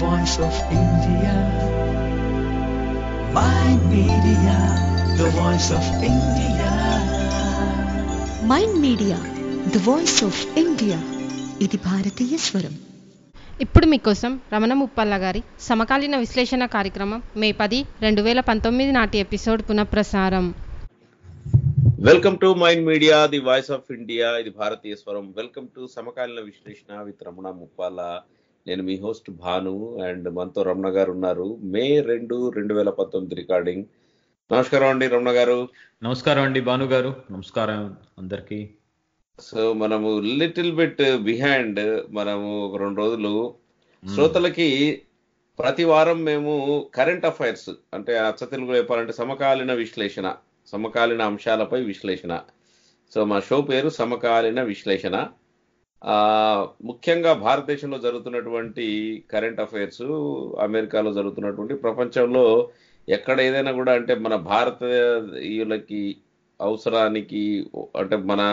voice of India. My media, the voice of India. Mind media the voice of India ఇది భారతీయ స్వరం ఇప్పుడు మీకోసం రమణ ముప్పల్ల గారి సమకాలీన విశ్లేషణ కార్యక్రమం మే పది రెండు వేల పంతొమ్మిది నాటి ఎపిసోడ్ పునఃప్రసారం welcome to mind media the voice of India ఇది భారతీయ స్వరం వెల్కమ్ టు సమకాలీన విశ్లేషణ విత్ రమణ ముప్పాల నేను మీ హోస్ట్ భాను అండ్ మనతో రమణ గారు ఉన్నారు మే రెండు రెండు వేల పంతొమ్మిది రికార్డింగ్ నమస్కారం అండి రమణ గారు నమస్కారం అండి భాను గారు నమస్కారం అందరికి సో మనము లిటిల్ బిట్ బిహైండ్ మనము ఒక రెండు రోజులు శ్రోతలకి ప్రతి వారం మేము కరెంట్ అఫైర్స్ అంటే అచ్చ తెలుగులో చెప్పాలంటే సమకాలీన విశ్లేషణ సమకాలీన అంశాలపై విశ్లేషణ సో మా షో పేరు సమకాలీన విశ్లేషణ ఆ ముఖ్యంగా భారతదేశంలో జరుగుతున్నటువంటి కరెంట్ అఫైర్స్ అమెరికాలో జరుగుతున్నటువంటి ప్రపంచంలో ఎక్కడ ఏదైనా కూడా అంటే మన భారతీయులకి అవసరానికి అంటే మన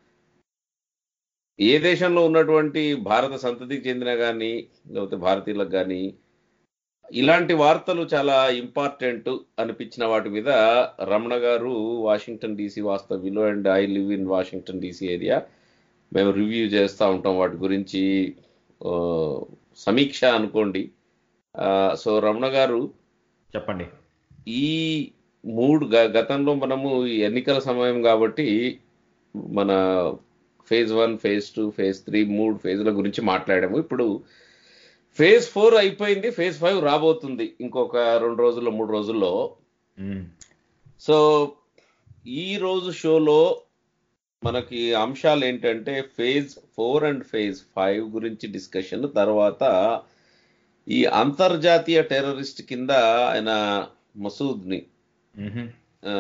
ఏ దేశంలో ఉన్నటువంటి భారత సంతతికి చెందిన కానీ లేకపోతే భారతీయులకు కానీ ఇలాంటి వార్తలు చాలా ఇంపార్టెంట్ అనిపించిన వాటి మీద రమణ గారు వాషింగ్టన్ డీసీ వాస్తవ్యులు and I live in Washington DC area మేము రివ్యూ చేస్తూ ఉంటాం వాటి గురించి ఆ, సమీక్ష అనుకోండి ఆ, సో రమణ గారు చెప్పండి ఈ మూడు గ- గతంలో మనము ఈ ఎన్నికల సమయం కాబట్టి మన phase one phase two phase three మూడు ఫేజ్ల గురించి మాట్లాడాము ఇప్పుడు ఫేజ్ ఫోర్ అయిపోయింది ఫేజ్ ఫైవ్ రాబోతుంది ఇంకొక రెండు రోజుల్లో మూడు రోజుల్లో మ్మ్. సో ఈ రోజు షోలో మనకి అంశాలు ఏంటంటే phase four and phase five గురించి డిస్కషన్ తర్వాత ఈ అంతర్జాతీయ టెర్రరిస్ట్ కింద ఆయన మసూద్ని మ్మ్. ఆ,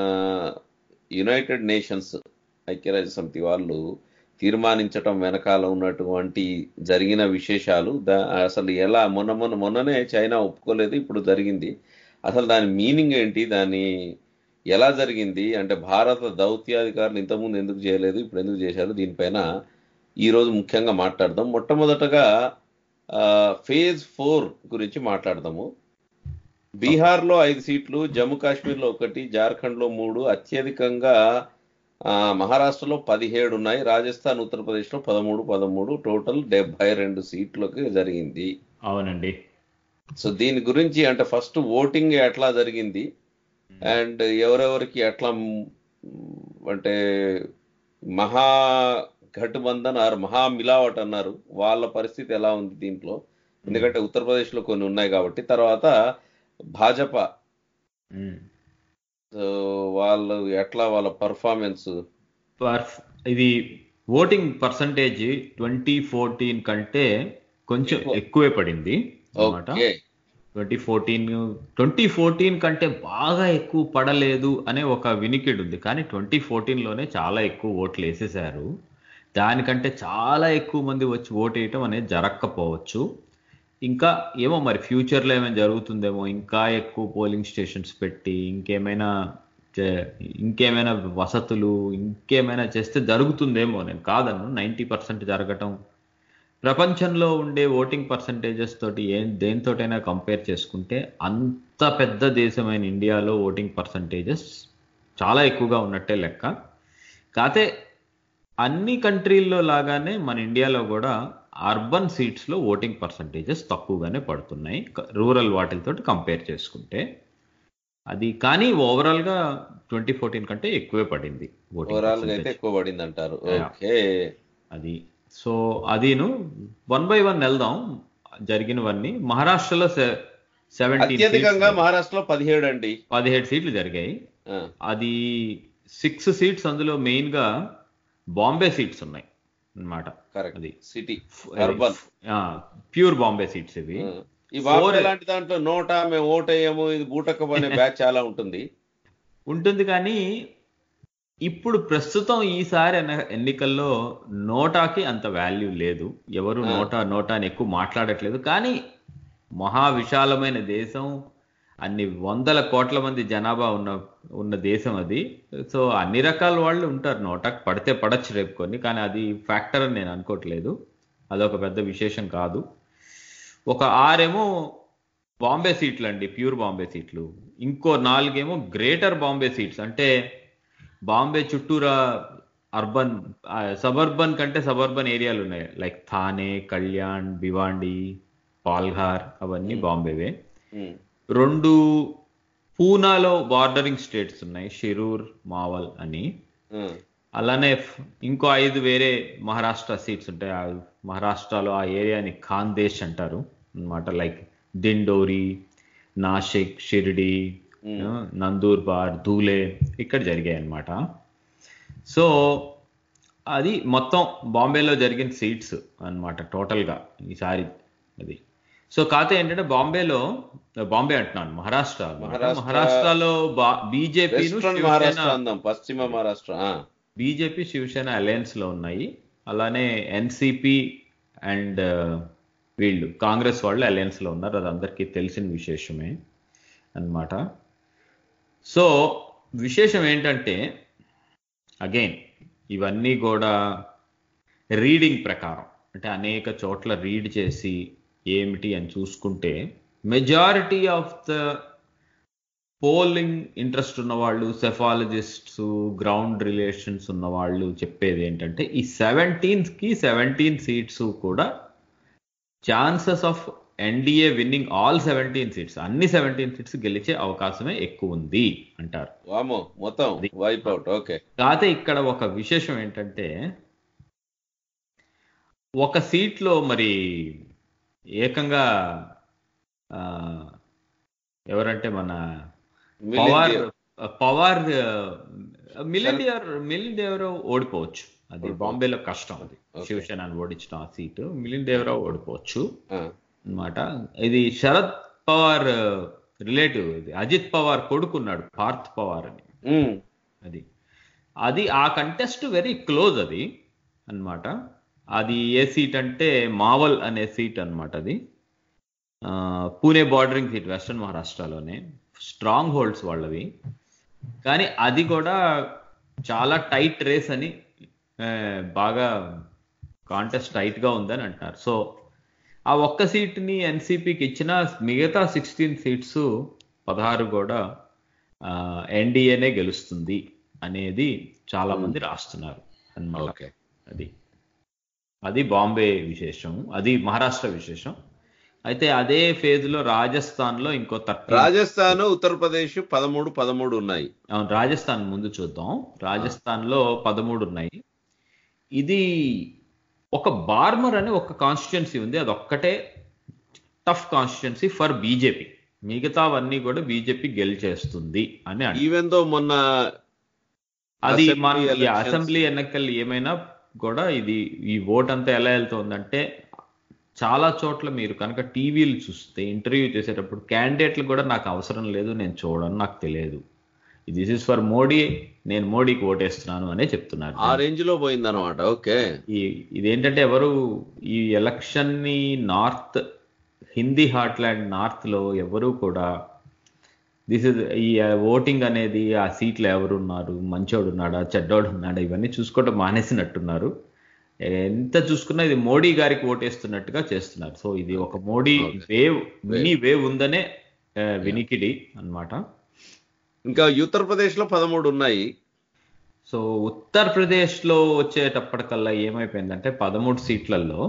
యునైటెడ్ నేషన్స్ ఐక్యరాజ్య సమితి వాళ్ళు తీర్మానించటం వెనకాల ఉన్నటువంటి జరిగిన విశేషాలు దా- అసలు ఎలా మొన్న మొన్న మొన్ననే చైనా ఒప్పుకోలేదు ఇప్పుడు జరిగింది అసలు దాని మీనింగ్ ఏంటి దాని ఎలా జరిగింది అంటే భారత దౌత్యాధికారులు ఇంతకుముందు ఎందుకు చేయలేదు ఇప్పుడు ఎందుకు చేశారు దీనిపైన ఈ రోజు ముఖ్యంగా మాట్లాడదాం మొట్టమొదటగా ఆ, ఫేజ్ ఫోర్ గురించి మాట్లాడదాము బీహార్లో ఐదు సీట్లు జమ్మూ కాశ్మీర్లో ఒకటి జార్ఖండ్లో మూడు అత్యధికంగా ఆ, మహారాష్ట్రలో పదిహేడు ఉన్నాయి రాజస్థాన్ ఉత్తరప్రదేశ్లో పదమూడు పదమూడు టోటల్ డెబ్బై రెండు సీట్లకు జరిగింది అవునండి సో దీని గురించి అంటే ఫస్ట్ ఓటింగ్ ఎట్లా జరిగింది అండ్ ఎవరెవరికి ఎట్లా మ్, అంటే మహా ఘటబంధన్ ఆర్ మహా మిలావట్ అన్నారు వాళ్ళ పరిస్థితి ఎలా ఉంది దీంట్లో ఎందుకంటే ఉత్తరప్రదేశ్లో కొన్ని ఉన్నాయి కాబట్టి తర్వాత భాజపా మ్మ్. సో వాళ్ళు ఎట్లా వాళ్ళ పర్ఫార్మెన్స్ పర్ఫ్ ఇది ఓటింగ్ పర్సంటేజ్ ట్వంటీ ఫోర్టీన్ కంటే కొంచెం ఎక్కువ. ఎక్కువే పడింది అన్నమాట okay twenty fourteen twenty fourteen కంటే బాగా ఎక్కువ పడలేదు అనే ఒక వినికిడి ఉంది కానీ ట్వంటీ లోనే చాలా ఎక్కువ ఓట్లు వేసేసారు దానికంటే చాలా ఎక్కువ మంది వచ్చి ఓటు వేయటం అనేది జరగకపోవచ్చు ఇంకా ఏమో మరి ఫ్యూచర్లో ఏమైనా జరుగుతుందేమో ఇంకా ఎక్కువ పోలింగ్ స్టేషన్స్ పెట్టి ఇంకేమైనా చే- ఇంకేమైనా వసతులు ఇంకేమైనా చేస్తే జరుగుతుందేమో నేను కాదన్ను నైంటీ పర్సెంట్ జరగటం ప్రపంచంలో ఉండే ఓటింగ్ పర్సంటేజెస్ తోటి ఏం దేనితోటైనా కంపేర్ చేసుకుంటే అంత పెద్ద దేశమైన ఇండియాలో ఓటింగ్ పర్సంటేజెస్ చాలా ఎక్కువగా ఉన్నట్టే లెక్క కాతే అన్ని కంట్రీల్లో లాగానే మన ఇండియాలో కూడా అర్బన్ సీట్స్లో ఓటింగ్ పర్సంటేజెస్ తక్కువగానే పడుతున్నాయి రూరల్ వాటితో కంపేర్ చేసుకుంటే అది కానీ ఓవరాల్గా ట్వంటీ ఫోర్టీన్ కంటే ఎక్కువే పడింది ఓటింగ్ ఓవరాల్ గా అయితే percentage. ఎక్కువ పడింది అంటారు Yeah. ఓకే అది సో అదిను వన్ బై వన్ వెళ్దాం జరిగినవన్నీ మహారాష్ట్రలో సెవెంటీన్ అత్యధికంగా మహారాష్ట్రలో పదిహేడు అండి పదిహేడు సీట్లు జరిగాయి ఆ, అది సిక్స్ సీట్స్ అందులో మెయిన్ గా బాంబే సీట్స్ ఉన్నాయి అన్నమాట కరెక్ట్ అది city urban pure Bombay seats ఇవి ఈ బాంబే Four- లాంటి దాంట్లో నోటా మేము ఓటేయము ఇది బూటకం అనే బ్యాచ్ చాలా ఉంటుంది ఉంటుంది కానీ ఇప్పుడు ప్రస్తుతం ఈసారి ఎన్న- ఎన్నికల్లో నోటాకి అంత వాల్యూ లేదు ఎవరు ఆ. నోటా నోటా అని ఎక్కువ మాట్లాడట్లేదు కానీ మహా విశాలమైన దేశం అన్ని వందల కోట్ల మంది జనాభా ఉన్న ఉన్న దేశం అది సో అన్ని రకాల వాళ్ళు ఉంటారు నోటాకి పడితే పడచ్చు రేపు కొన్ని కానీ అది ఫ్యాక్టర్ అని నేను అనుకోవట్లేదు అదొక పెద్ద విశేషం కాదు ఒక ఆరేమో బాంబే సీట్లు అండి ప్యూర్ బాంబే సీట్లు ఇంకో నాలుగేమో గ్రేటర్ బాంబే సీట్స్ అంటే బాంబే చుట్టూరా అర్బన్ సబర్బన్ కంటే సబర్బన్ ఏరియాలు ఉన్నాయి లైక్ థానే కళ్యాణ్ భివాండి పాల్ఘార్ అవన్నీ బాంబేవే ఉమ్, రెండు పూనాలో బార్డరింగ్ స్టేట్స్ ఉన్నాయి షిరూర్ మావల్ అని ఉమ్, అలానే ఫ్- ఇంకో ఐదు వేరే మహారాష్ట్ర సీట్స్ ఉంటాయి ఆ మహారాష్ట్రలో ఆ ఏరియాని ఖాందేశ్ అంటారు అన్నమాట లైక్ దిండోరి నాసిక్ షిరిడి ఆ, నందూర్బార్ ధూలే ఇక్కడ జరిగాయి అన్నమాట సో అది మొత్తం బాంబేలో జరిగిన సీట్స్ అన్నమాట టోటల్గా ఈసారి అది సో కాకపోతే ఏంటంటే బాంబేలో బాంబే అంటున్నాను మహారాష్ట్ర అన్నమాట. మహారాష్ట్ర- మహారాష్ట్రలో బీజేపీ వెస్ట్రన్ మహారాష్ట్ర అందాం పశ్చిమ మహారాష్ట్ర ఆ, బీజేపీ శివసేన అలయన్స్ లో ఉన్నాయి అలానే ఎన్సిపి అండ్ వీళ్ళు కాంగ్రెస్ వాళ్ళు అలయన్స్ లో ఉన్నారు అది అందరికీ తెలిసిన విశేషమే అన్నమాట సో విశేషం ఏంటంటే అగైన్ ఇవన్నీ కూడా రీడింగ్ ప్రకారం అంటే అనేక చోట్ల రీడ్ చేసి ఏమిటి అని చూసుకుంటే majority of the polling interest ఉన్న వాళ్ళు సెఫాలజిస్ట్స్ గ్రౌండ్ రిలేషన్స్ ఉన్న వాళ్ళు చెప్పేది ఏంటంటే ఈ సెవెంటీన్త్ కి సెవెంటీన్ సీట్స్ కూడా chances of NDA winning all seventeen seats అన్ని సెవెంటీన్ సీట్స్ గెలిచే అవకాశమే ఎక్కువ ఉంది అంటారు వామో మొత్తం వైప్ అవుట్ ఓకే కాకపోతే ఇక్కడ ఒక విశేషం ఏంటంటే ఒక సీట్లో మరి ఏకంగా ఆ, ఎవరంటే మన పవార్ పవార్ మిలిండియర్ మిలిండియర్ ఓడిపోవచ్చు అది బాంబేలో కష్టం అది Okay. శివసేన ఓడించిన ఆ సీటు మిలిండియవరావు ఓడిపోవచ్చు ఆ, అన్నమాట ఇది శరద్ పవార్ రిలేటివ్ ఇది అజిత్ పవార్ కొడుకున్నాడు పార్థ్ పవార్ అని ఉమ్, అది అది ఆ కంటెస్ట్ వెరీ క్లోజ్ అది అన్నమాట అది ఏ సీట్ అంటే మావల్ అనే సీట్ అన్నమాట అది ఆ, పూణే బార్డరింగ్ సీట్ వెస్ట్రన్ మహారాష్ట్రలోనే స్ట్రాంగ్ హోల్డ్స్ వాళ్ళవి కానీ అది కూడా చాలా టైట్ రేస్ అని ఆ, బాగా కాంటెస్ట్ టైట్ గా ఉందని అంటున్నారు సో ఆ ఒక్క సీట్ని ఎన్సీపీకి ఇచ్చిన మిగతా సిక్స్టీన్ సీట్స్ పదహారు కూడా ఎన్డీఏనే గెలుస్తుంది అనేది చాలా మంది రాస్తున్నారు అన్నమాట ఓకే అది అది బాంబే విశేషం అది మహారాష్ట్ర విశేషం అయితే అదే ఫేజ్ లో రాజస్థాన్ లో ఇంకో థర్టీ రాజస్థాన్ ఉత్తరప్రదేశ్ పదమూడు పదమూడు ఉన్నాయి అవును రాజస్థాన్ ముందు చూద్దాం రాజస్థాన్ లో పదమూడు ఉన్నాయి ఇది ఒక బార్మర్ అని ఒక కాన్స్టిట్యున్సీ ఉంది అది ఒక్కటే టఫ్ కాన్స్టిట్యున్సీ ఫర్ బీజేపీ మిగతావన్నీ కూడా బీజేపీ గెలిచేస్తుంది అని అంటారు. ఈవెన్ దో మొన్న అది Assembly మన ఈ elections- అసెంబ్లీ ఎన్నికలు ఏమైనా కూడా ఇది ఈ ఓట్ అంతా ఎలా వెళ్తుందంటే చాలా చోట్ల మీరు కనుక టీవీలు చూస్తే ఇంటర్వ్యూ చేసేటప్పుడు క్యాండిడేట్లు కూడా నాకు అవసరం లేదు నేను చూడను నాకు తెలియదు దిస్ ఇస్ ఫర్ మోడీ నేను మోడీకి ఓటేస్తున్నాను అనే చెప్తున్నారు ఆ రేంజ్ లో పోయిందన్నమాట ఓకే ఈ ఇదేంటంటే ఎవరు ఈ ఎలక్షన్ ని నార్త్ హిందీ హార్ట్లాండ్ నార్త్ లో ఎవరు కూడా దిస్ ఇస్ ఈ ఓటింగ్ అనేది ఆ సీట్లో ఎవరు ఉన్నారు మంచోడు ఉన్నాడా చెడ్డోడు ఉన్నాడా ఇవన్నీ చూసుకోవటం మానేసినట్టున్నారు ఎంత చూసుకున్నా ఇది మోడీ గారికి ఓటేస్తున్నట్టుగా చేస్తున్నారు సో ఇది ఒక Modi Okay. Wave mini wave ఉందనే ఆ, వినికిడి అన్నమాట ఇంకా ఉత్తరప్రదేశ్ లో పదమూడు ఉన్నాయి సో ఉత్తరప్రదేశ్ లో వచ్చేటప్పటికల్లా ఏమైపోయిందంటే పదమూడు సీట్లలో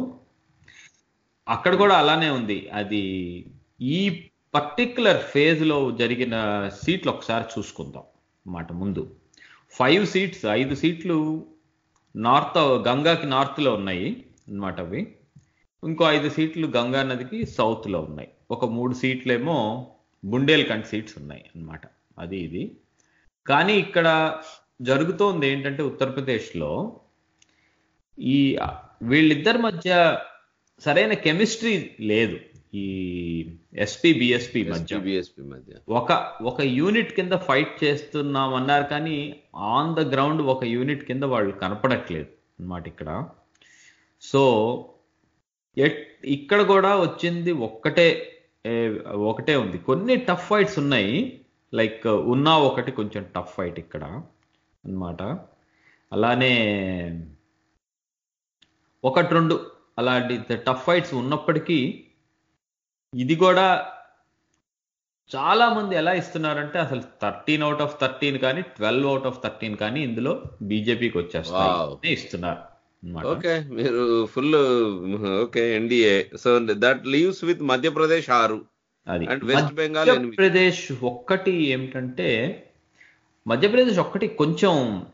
అక్కడ కూడా అలానే ఉంది అది ఈ పర్టికులర్ ఫేజ్ లో జరిగిన సీట్లు ఒకసారి చూసుకుందాం అన్నమాట ముందు ఫైవ్ సీట్స్ ఐదు సీట్లు నార్త్ గంగాకి నార్త్ లో ఉన్నాయి అన్నమాట అవి ఇంకో ఐదు సీట్లు గంగా నదికి సౌత్ లో ఉన్నాయి ఒక మూడు సీట్లేమో బుండేల్ఖండ్ సీట్స్ ఉన్నాయి అన్నమాట అది ఇది కానీ ఇక్కడ జరుగుతోంది ఏంటంటే ఉత్తరప్రదేశ్లో ఈ వీళ్ళిద్దరి మధ్య సరైన కెమిస్ట్రీ లేదు ఈ ఎస్పీ బిఎస్పి మధ్య బిఎస్పి మధ్య ఒక ఒక యూనిట్ కింద ఫైట్ చేస్తున్నాం అన్నారు కానీ ఆన్ ద గ్రౌండ్ ఒక యూనిట్ కింద వాళ్ళు కనపడట్లేదు అన్నమాట ఇక్కడ సో ఎట్ ఇక్కడ కూడా వచ్చింది ఒక్కటే ఏ, ఒకటే ఉంది కొన్ని టఫ్ ఫైట్స్ ఉన్నాయి లైక్ ఉన్నా ఒకటి కొంచెం టఫ్ ఫైట్ ఇక్కడ అన్నమాట అలానే ఒకటి రెండు అలాంటి టఫ్ ఫైట్స్ ఉన్నప్పటికీ ఇది కూడా చాలా మంది ఎలా ఇస్తున్నారంటే అసలు థర్టీన్ అవుట్ ఆఫ్ థర్టీన్ కానీ ట్వెల్వ్ అవుట్ ఆఫ్ థర్టీన్ కానీ ఇందులో బీజేపీకి Wow. వచ్చేస్తాయి ఇస్తున్నారు అన్నమాట. ఓకే మీరు full okay NDA so that leaves with Madhya Pradesh ఆరు అది అండ్ వెస్ట్ బెంగాల్ ఎనిమిది మధ్యప్రదేశ్ ఒక్కటి ఏమిటంటే మధ్యప్రదేశ్ ఒక్కటి కొంచెం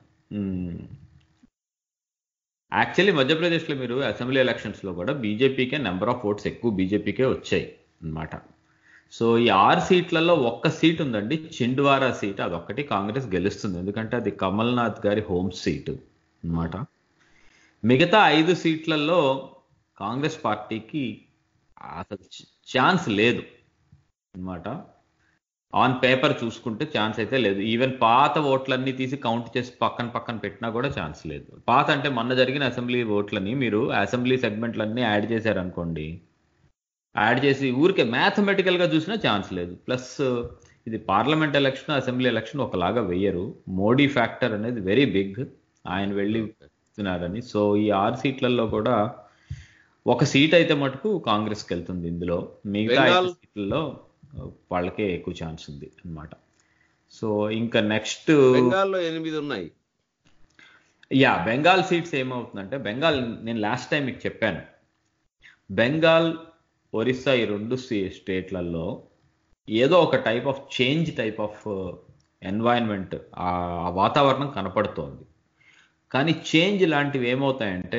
యాక్చువల్లీ మధ్యప్రదేశ్లో మీరు అసెంబ్లీ ఎలక్షన్స్లో కూడా బీజేపీకే నెంబర్ ఆఫ్ ఓట్స్ ఎక్కువ బీజేపీకే వచ్చాయి అన్నమాట సో ఈ ఆరు సీట్లలో ఒక్క సీట్ ఉందండి చిండ్వారా సీట్ అదొక్కటి కాంగ్రెస్ గెలుస్తుంది ఎందుకంటే అది కమల్నాథ్ గారి హోమ్ సీటు అన్నమాట మిగతా ఐదు సీట్లలో కాంగ్రెస్ పార్టీకి అసలు ఛాన్స్ లేదు అన్నమాట ఆన్ పేపర్ చూసుకుంటే ఛాన్స్ అయితే లేదు ఈవెన్ పాత ఓట్లన్నీ తీసి కౌంట్ చేసి పక్కన పక్కన పెట్టినా కూడా ఛాన్స్ లేదు పాత అంటే మొన్న జరిగిన అసెంబ్లీ ఓట్లని మీరు అసెంబ్లీ సెగ్మెంట్లన్నీ యాడ్ చేశారనుకోండి యాడ్ చేసి ఊరికే మ్యాథమెటికల్ గా చూసినా ఛాన్స్ లేదు ప్లస్ ఇది పార్లమెంట్ ఎలక్షన్ అసెంబ్లీ ఎలక్షన్ ఒకలాగా వెయ్యరు మోడీ ఫ్యాక్టర్ అనేది వెరీ బిగ్ ఆయన వెళ్ళి ఇస్తున్నారని సో ఈ ఆరు సీట్లలో కూడా ఒక సీట్ అయితే మటుకు కాంగ్రెస్కి వెళ్తుంది ఇందులో మిగతా ఐదు బెంగాల్? సీట్లలో వాళ్ళకే ఎక్కువ ఛాన్స్ ఉంది అన్నమాట సో ఇంకా నెక్స్ట్ బెంగాల్లో ఎనిమిది ఉన్నాయి యా బెంగాల్ సీట్స్ ఏమవుతుందంటే బెంగాల్ నేను లాస్ట్ టైం మీకు చెప్పాను బెంగాల్ ఒరిస్సా ఈ రెండు స్టేట్లలో ఏదో ఒక type of change type of environment ఆ వాతావరణం కనపడుతోంది కానీ చేంజ్ లాంటివి ఏమవుతాయంటే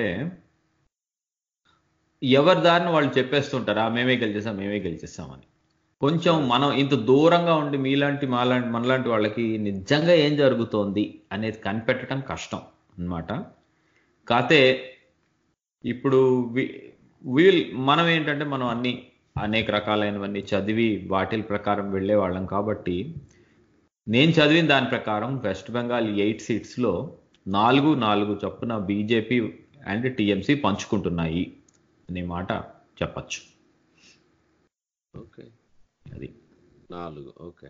ఎవరి దారిని వాళ్ళు చెప్పేస్తుంటారు "ఆ, మేమే గెలిచేసాం మేమే గెలిచేసామని కొంచెం మనం ఇంత దూరంగా ఉండి మీలాంటి మాలాంటి మనలాంటి వాళ్ళకి నిజంగా ఏం జరుగుతోంది అనేది కనిపెట్టడం కష్టం అన్నమాట కాతే ఇప్పుడు వి- వీల్ మనం ఏంటంటే మనం అన్ని అనేక రకాలైనవన్నీ చదివి వాటిల ప్రకారం వెళ్ళే వాళ్ళం కాబట్టి నేను చదివిన దాని ప్రకారం వెస్ట్ బెంగాల్ ఎయిట్ సీట్స్లో నాలుగు నాలుగు చొప్పున బీజేపీ అండ్ టీఎంసీ పంచుకుంటున్నాయి అనే మాట చెప్పచ్చు ఓకే అది నాలుగు ఓకే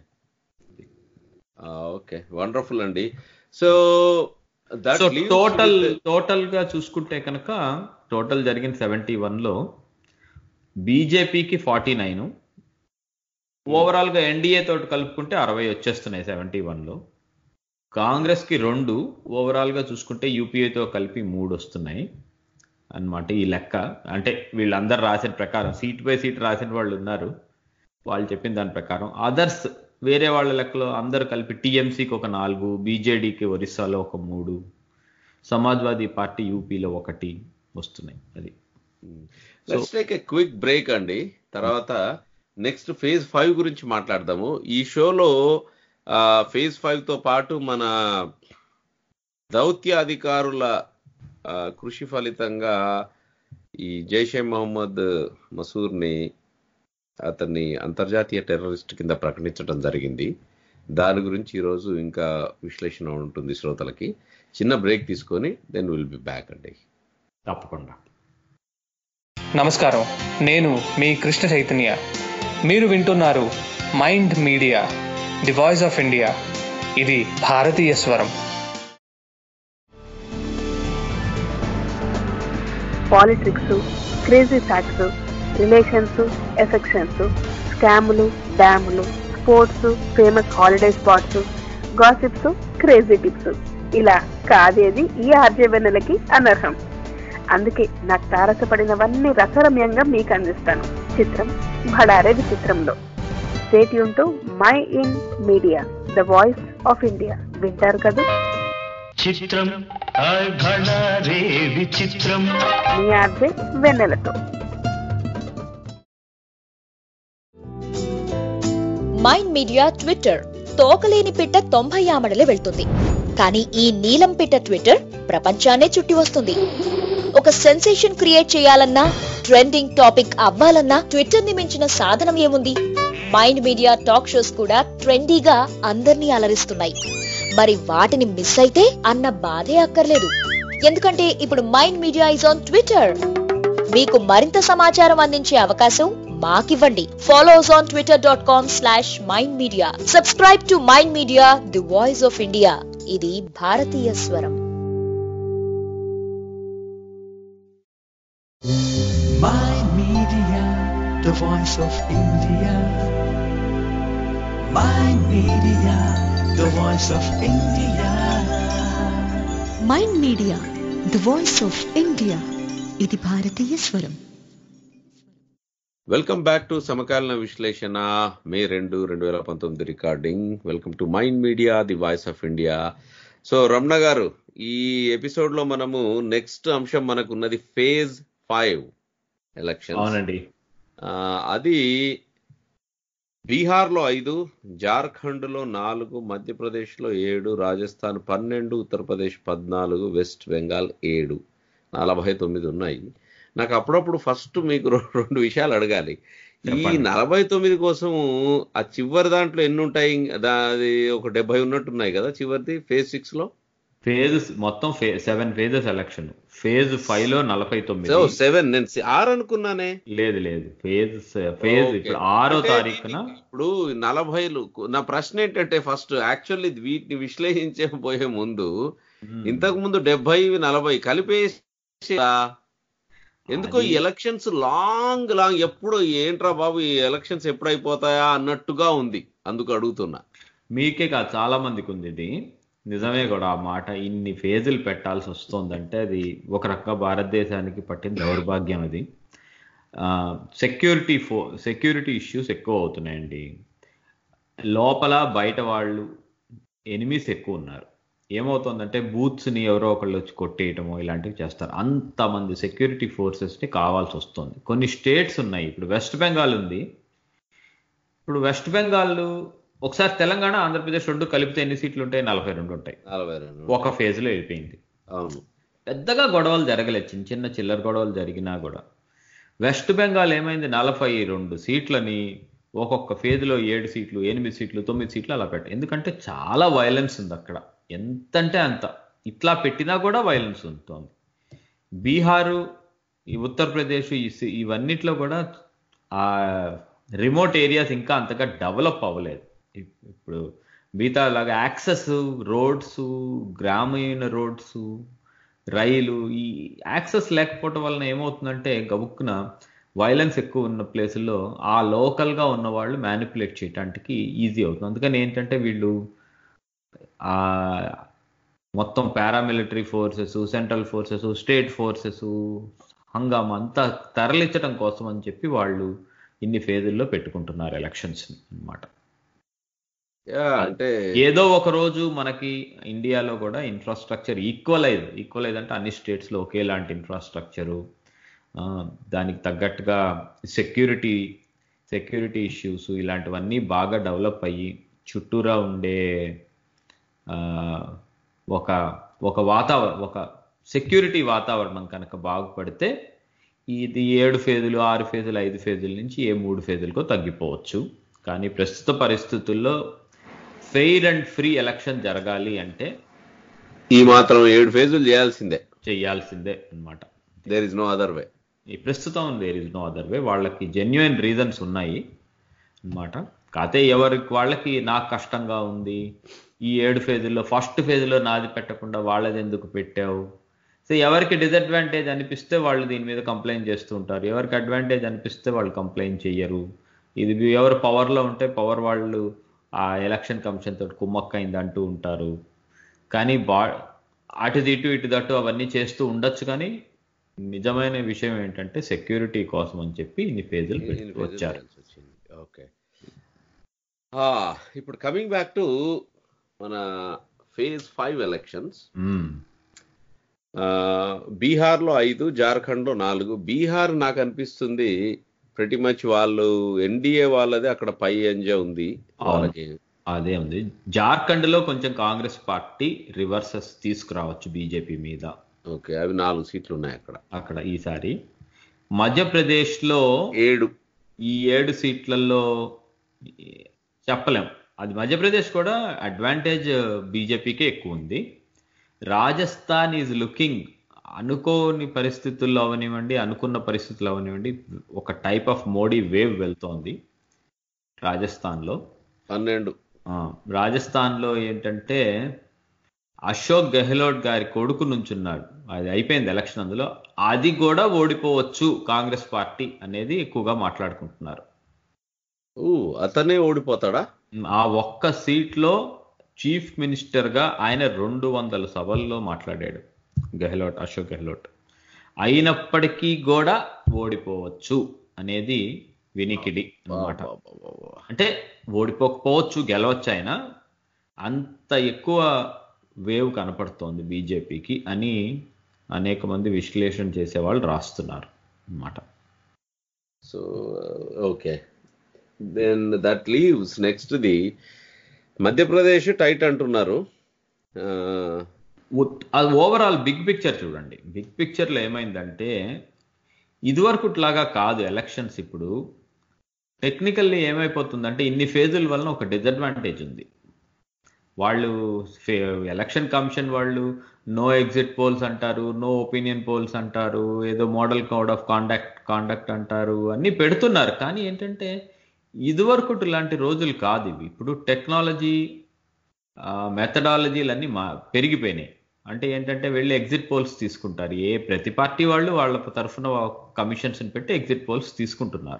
ఓకే వండర్ఫుల్ అండి so that so total total గా చూసుకుంటే కనుక టోటల్ జరిగిన సెవెంటీ వన్ లో బీజేపీకి ఫార్టీ నైన్ ఓవరాల్ గా ఎన్డీఏ తోటి కలుపుకుంటే అరవై వచ్చేస్తున్నాయి సెవెంటీ వన్ లో కాంగ్రెస్ కి రెండు ఓవరాల్ గా చూసుకుంటే యూపీఏతో కలిపి మూడు వస్తున్నాయి అన్నమాట ఈ లెక్క అంటే వీళ్ళందరూ రాసిన ప్రకారం సీట్ బై సీట్ రాసిన వాళ్ళు ఉన్నారు వాళ్ళు చెప్పిన దాని ప్రకారం అదర్స్ వేరే వాళ్ళ లెక్కలో అందరు కలిపి టీఎంసీకి ఒక నాలుగు బీజేడీకి ఒరిస్సాలో ఒక మూడు సమాజ్వాదీ పార్టీ యూపీలో ఒకటి వస్తున్నాయి అది let's take a quick break అండి తర్వాత నెక్స్ట్ ఫేజ్ ఫైవ్ గురించి మాట్లాడదాము ఈ షోలో ఫేజ్ ఫైవ్ తో పాటు మన దౌత్య అధికారుల ఆ, కృషి ఫలితంగా ఈ జైషే మహమ్మద్ మసూర్ని అతన్ని అంతర్జాతీయ టెర్రరిస్ట్ కింద ప్రకటించడం జరిగింది దాని గురించి ఈరోజు ఇంకా విశ్లేషణ ఉంటుంది శ్రోతలకి చిన్న బ్రేక్ తీసుకొని దెన్ విల్ బి బ్యాక్ అండి తప్పకుండా నమస్కారం నేను మీ కృష్ణ చైతన్య మీరు వింటున్నారు mind media the voice of India ఇది భారతీయ స్వరం politics crazy facts relations affections స్కాములు డ్యాములు sports famous holiday spots gossips crazy tips ఇలా కాదేది ఈ ఆర్జవెన్నెలకి అనర్హం అందుకే నాకు తారసపడినవన్నీ రసరమ్యంగా మీకు అందిస్తాను చిత్రం భడారే విచిత్రంలో స్టేట్ యూన్ mind media the voice of India వింటారు కదా చిత్రం అఘన రే విచిత్రం మీ ఆర్జే వెన్నెలతో మైండ్ మీడియా ట్విట్టర్ తోకలేని పిట్ట తొంభై ఆమడలే వెళ్తుంది కానీ ఈ నీలం పిట్ట ట్విట్టర్ ప్రపంచాన్నే చుట్టి వస్తుంది ఒక సెన్సేషన్ క్రియేట్ చేయాలన్నా ట్రెండింగ్ టాపిక్ అవ్వాలన్నా ట్విట్టర్ ని మించిన సాధనం ఏముంది మైండ్ మీడియా టాక్ షోస్ కూడా ట్రెండీగా అందర్నీ అలరిస్తున్నాయి మరి వాటిని మిస్ అయితే అన్న బాధే అక్కర్లేదు ఎందుకంటే ఇప్పుడు mind media is on Twitter మీకు మరింత సమాచారం అందించే అవకాశం మాకివ్వండి follow us on Twitter dot com slash mind media subscribe to mind media the voice of India ఇది భారతీయ స్వరం My Media, the voice of India. Mind Media, the voice of India. Mind media the voice of India ఇది భారతీయ స్వరం welcome back to సమకాలీన విశ్లేషణ మే రెండు రెండు వేల పంతొమ్మిది recording welcome to mind media the voice of India so Ramana గారు ఈ ఎపిసోడ్ లో మనము నెక్స్ట్ అంశం మనకు ఉన్నది ఫేజ్ ఫైవ్ ఎలక్షన్ అవునండి అది బీహార్ లో ఐదు జార్ఖండ్ లో నాలుగు మధ్యప్రదేశ్ లో ఏడు రాజస్థాన్ పన్నెండు ఉత్తరప్రదేశ్ పద్నాలుగు వెస్ట్ బెంగాల్ ఏడు నలభై తొమ్మిది ఉన్నాయి నాకు అప్పుడప్పుడు ఫస్ట్ మీకు రె- రెండు విషయాలు అడగాలి ఈ చెప్పండి. నలభై తొమ్మిది కోసం ఆ చివరి దాంట్లో ఎన్ని ఉంటాయి దా- అది ఒక డెబ్బై ఉన్నట్టున్నాయి కదా చివరిది ఫేజ్ సిక్స్ లో ఫేజ్ మొత్తం seven phases election phase five లో నలభై తొమ్మిది సో సెవెన్ నేను సి- ఆరు అనుకున్నానే లేదు లేదు ఫేజ్ ఫేజ్ ఓకే. ఇప్పుడు ఆరో అంటే తారీఖున ఇప్పుడు నలభైలు నా ప్రశ్న ఏంటంటే ఫస్ట్ యాక్చువల్లీ వీటిని విశ్లేషించే పోయే ముందు ఇంతకు ముందు డెబ్బై నలభై కలిపేసి ఎందుకో ఈ అది- ఎలక్షన్స్ లాంగ్ లాంగ్ ఎప్పుడు ఏంట్రా బాబు ఈ ఎలక్షన్స్ ఎప్పుడు అయిపోతాయా అన్నట్టుగా ఉంది అందుకు అడుగుతున్నా మీకే కాదు చాలా మందికి ఉంది ఇది నిజమే కూడా ఆ మాట ఇన్ని ఫేజులు పెట్టాల్సి వస్తుందంటే అది ఒక రకంగా భారతదేశానికి పట్టిన దౌర్భాగ్యం అది సెక్యూరిటీ ఫో సెక్యూరిటీ ఇష్యూస్ ఎక్కువ అవుతున్నాయండి లోపల బయట వాళ్ళు ఎనిమిస్ ఎక్కువ ఉన్నారు ఏమవుతుందంటే బూత్స్ని ఎవరో ఒకళ్ళు వచ్చి కొట్టేయటమో ఇలాంటివి చేస్తారు అంతమంది సెక్యూరిటీ ఫోర్సెస్ని కావాల్సి వస్తుంది కొన్ని స్టేట్స్ ఉన్నాయి ఇప్పుడు వెస్ట్ బెంగాల్ ఉంది ఇప్పుడు వెస్ట్ బెంగాల్ ఒకసారి తెలంగాణ ఆంధ్రప్రదేశ్ రెండు కలిపితే ఎన్ని సీట్లు ఉంటాయి నలభై రెండు ఉంటాయి నలభై రెండు ఒక phase లో వెళ్ళిపోయింది అవును పెద్దగా గొడవలు జరగలేదు చిన్న చిన్న చిల్లర గొడవలు జరిగినా కూడా వెస్ట్ బెంగాల్ ఏమైంది నలభై రెండు సీట్లని ఒక్కొక్క ఫేజ్లో ఏడు సీట్లు ఎనిమిది సీట్లు తొమ్మిది సీట్లు అలా పెట్ట ఎందుకంటే చాలా వైలెన్స్ ఉంది అక్కడ ఎంతంటే అంత ఇట్లా పెట్టినా కూడా వైలెన్స్ ఉంటుంది బీహారు ఈ ఉత్తరప్రదేశ్ ఈ సి- ఇవన్నిట్లో కూడా ఆ రిమోట్ ఏరియాస్ ఇంకా అంతగా డెవలప్ అవ్వలేదు ఇప్- ఇప్పుడు మిగతా లాగా యాక్సెస్ రోడ్స్ గ్రామీణ రోడ్స్ రైలు ఈ యాక్సెస్ లేకపోవటం వలన ఏమవుతుందంటే గబుక్కున వైలెన్స్ ఎక్కువ ఉన్న ప్లేసుల్లో ఆ లోకల్గా ఉన్న వాళ్ళు మ్యానిపులేట్ చేయడానికి ఈజీ అవుతుంది అందుకని ఏంటంటే వీళ్ళు ఆ మొత్తం paramilitary forces central forces state forces హంగామా అంతా తరలించడం కోసం అని చెప్పి వాళ్ళు ఇన్ని ఫేజుల్లో పెట్టుకుంటున్నారు ఎలక్షన్స్ అన్నమాట యా, అంటే ఏదో ఒక రోజు మనకి ఇండియాలో కూడా ఇన్ఫ్రాస్ట్రక్చర్ ఈక్వలైజ్ ఈక్వలైజ్ అంటే అన్ని స్టేట్స్ లో ఒకేలాంటి ఇన్ఫ్రాస్ట్రక్చరు దానికి తగ్గట్టుగా సెక్యూరిటీ సెక్యూరిటీ ఇష్యూస్ ఇలాంటివన్నీ బాగా డెవలప్ అయ్యి చుట్టూరా ఉండే ఆ, ఒక ఒక వాతావరణం ఒక సెక్యూరిటీ వాతావరణం కనుక బాగుపడితే ఇది ఏడు ఫేజులు ఆరు ఫేజులు ఐదు ఫేజుల నుంచి ఏ మూడు ఫేజులకో తగ్గిపోవచ్చు కానీ ప్రస్తుత పరిస్థితుల్లో ఫెయిర్ అండ్ ఫ్రీ ఎలక్షన్ జరగాలి అంటే ఈ మాత్రం ఏడు ఫేజులు చేయాల్సిందే చేయాల్సిందే అన్నమాట there is no other way ఈ ప్రస్తుతం there is no other way వాళ్ళకి జెన్యున్ రీజన్స్ ఉన్నాయి అన్నమాట కాకపోతే ఎవరికి వాళ్ళకి నాకు కష్టంగా ఉంది ఈ ఏడు ఫేజుల్లో ఫస్ట్ ఫేజ్లో నాది పెట్టకుండా వాళ్ళది ఎందుకు పెట్టావు సో ఎవరికి డిసడ్వాంటేజ్ అనిపిస్తే వాళ్ళు దీని మీద కంప్లైంట్ చేస్తూ ఉంటారు ఎవరికి అడ్వాంటేజ్ అనిపిస్తే వాళ్ళు కంప్లైంట్ చెయ్యరు ఇది ఎవరు పవర్లో ఉంటే పవర్ వాళ్ళు ఆ ఎలక్షన్ కమిషన్ తోటి కుమ్మక్కైంది అంటూ ఉంటారు కానీ బా అటు ఇటు ఇటు దట్టు అవన్నీ చేస్తూ ఉండొచ్చు కానీ నిజమైన విషయం ఏంటంటే సెక్యూరిటీ కోసం అని చెప్పి ఇన్ని ఫేజులు పెట్టి వచ్చారు ఓకే ఇప్పుడు కమింగ్ బ్యాక్ టు మన ఫేజ్ ఫైవ్ ఎలక్షన్స్ మ్మ్. బీహార్లో ఐదు జార్ఖండ్లో నాలుగు బీహార్ నాకు అనిపిస్తుంది ప్రతి మచ్ వాళ్ళు ఎన్డీఏ వాళ్ళది అక్కడ పై ఎంజే ఉంది వాళ్ళకి అదే ఉంది జార్ఖండ్ లో కొంచెం కాంగ్రెస్ పార్టీ రివర్సెస్ తీసుకురావచ్చు బీజేపీ మీద ఓకే అవి నాలుగు సీట్లు ఉన్నాయి అక్కడ అక్కడ ఈసారి మధ్యప్రదేశ్ లో ఏడు ఈ ఏడు సీట్లలో చెప్పలేం అది మధ్యప్రదేశ్ కూడా అడ్వాంటేజ్ బీజేపీకే ఎక్కువ ఉంది రాజస్థాన్ ఈజ్ లుకింగ్ అనుకోని పరిస్థితుల్లో అవనివ్వండి అనుకున్న పరిస్థితుల్లో అవనివ్వండి ఒక టైప్ ఆఫ్ మోడీ వేవ్ వెళ్తోంది రాజస్థాన్లో పన్నెండు ఆ, రాజస్థాన్లో ఏంటంటే అశోక్ గెహ్లోట్ గారి కొడుకు నుంచున్నాడు అది అయిపోయింది ఎలక్షన్ అందులో అది కూడా ఓడిపోవచ్చు కాంగ్రెస్ పార్టీ అనేది ఎక్కువగా మాట్లాడుకుంటున్నారు ఊ అతనే ఓడిపోతాడా ఆ ఒక్క సీట్లో చీఫ్ మినిస్టర్గా ఆయన రెండు వందల సభల్లో మాట్లాడాడు గెహ్లోట్ అశోక్ గెహ్లోట్ అయినప్పటికీ కూడా ఓడిపోవచ్చు అనేది వినికిడి అన్నమాట అంటే ఓడిపోకపోవచ్చు గెలవచ్చు ఆయన అంత ఎక్కువ వేవ్ కనపడుతోంది బీజేపీకి అని అనేక మంది విశ్లేషణ చేసేవాళ్ళు రాస్తున్నారు అన్నమాట so okay then that leaves next the Madhya Pradesh tight అంటున్నారు ఓవరాల్ బిగ్ పిక్చర్ చూడండి బిగ్ పిక్చర్లో ఏమైందంటే ఇదివరకు లాగా కాదు ఎలక్షన్స్ ఇప్పుడు టెక్నికల్లీ ఏమైపోతుందంటే ఇన్ని ఫేజుల వలన ఒక డిసడ్వాంటేజ్ ఉంది వాళ్ళు ఎలక్షన్ కమిషన్ వాళ్ళు నో ఎగ్జిట్ పోల్స్ అంటారు నో ఒపీనియన్ పోల్స్ అంటారు ఏదో model code of conduct conduct అంటారు అన్నీ పెడుతున్నారు కానీ ఏంటంటే ఇదివరకు లాంటి రోజులు కాదు ఇవి ఇప్పుడు టెక్నాలజీ మెథడాలజీలు అన్నీ మా పెరిగిపోయినాయి అంటే ఏంటంటే వెళ్ళి ఎగ్జిట్ పోల్స్ తీసుకుంటారు ఏ ప్రతి పార్టీ వాళ్ళు వాళ్ళ తరఫున కమిషన్స్ పెట్టి ఎగ్జిట్ పోల్స్ తీసుకుంటున్నారు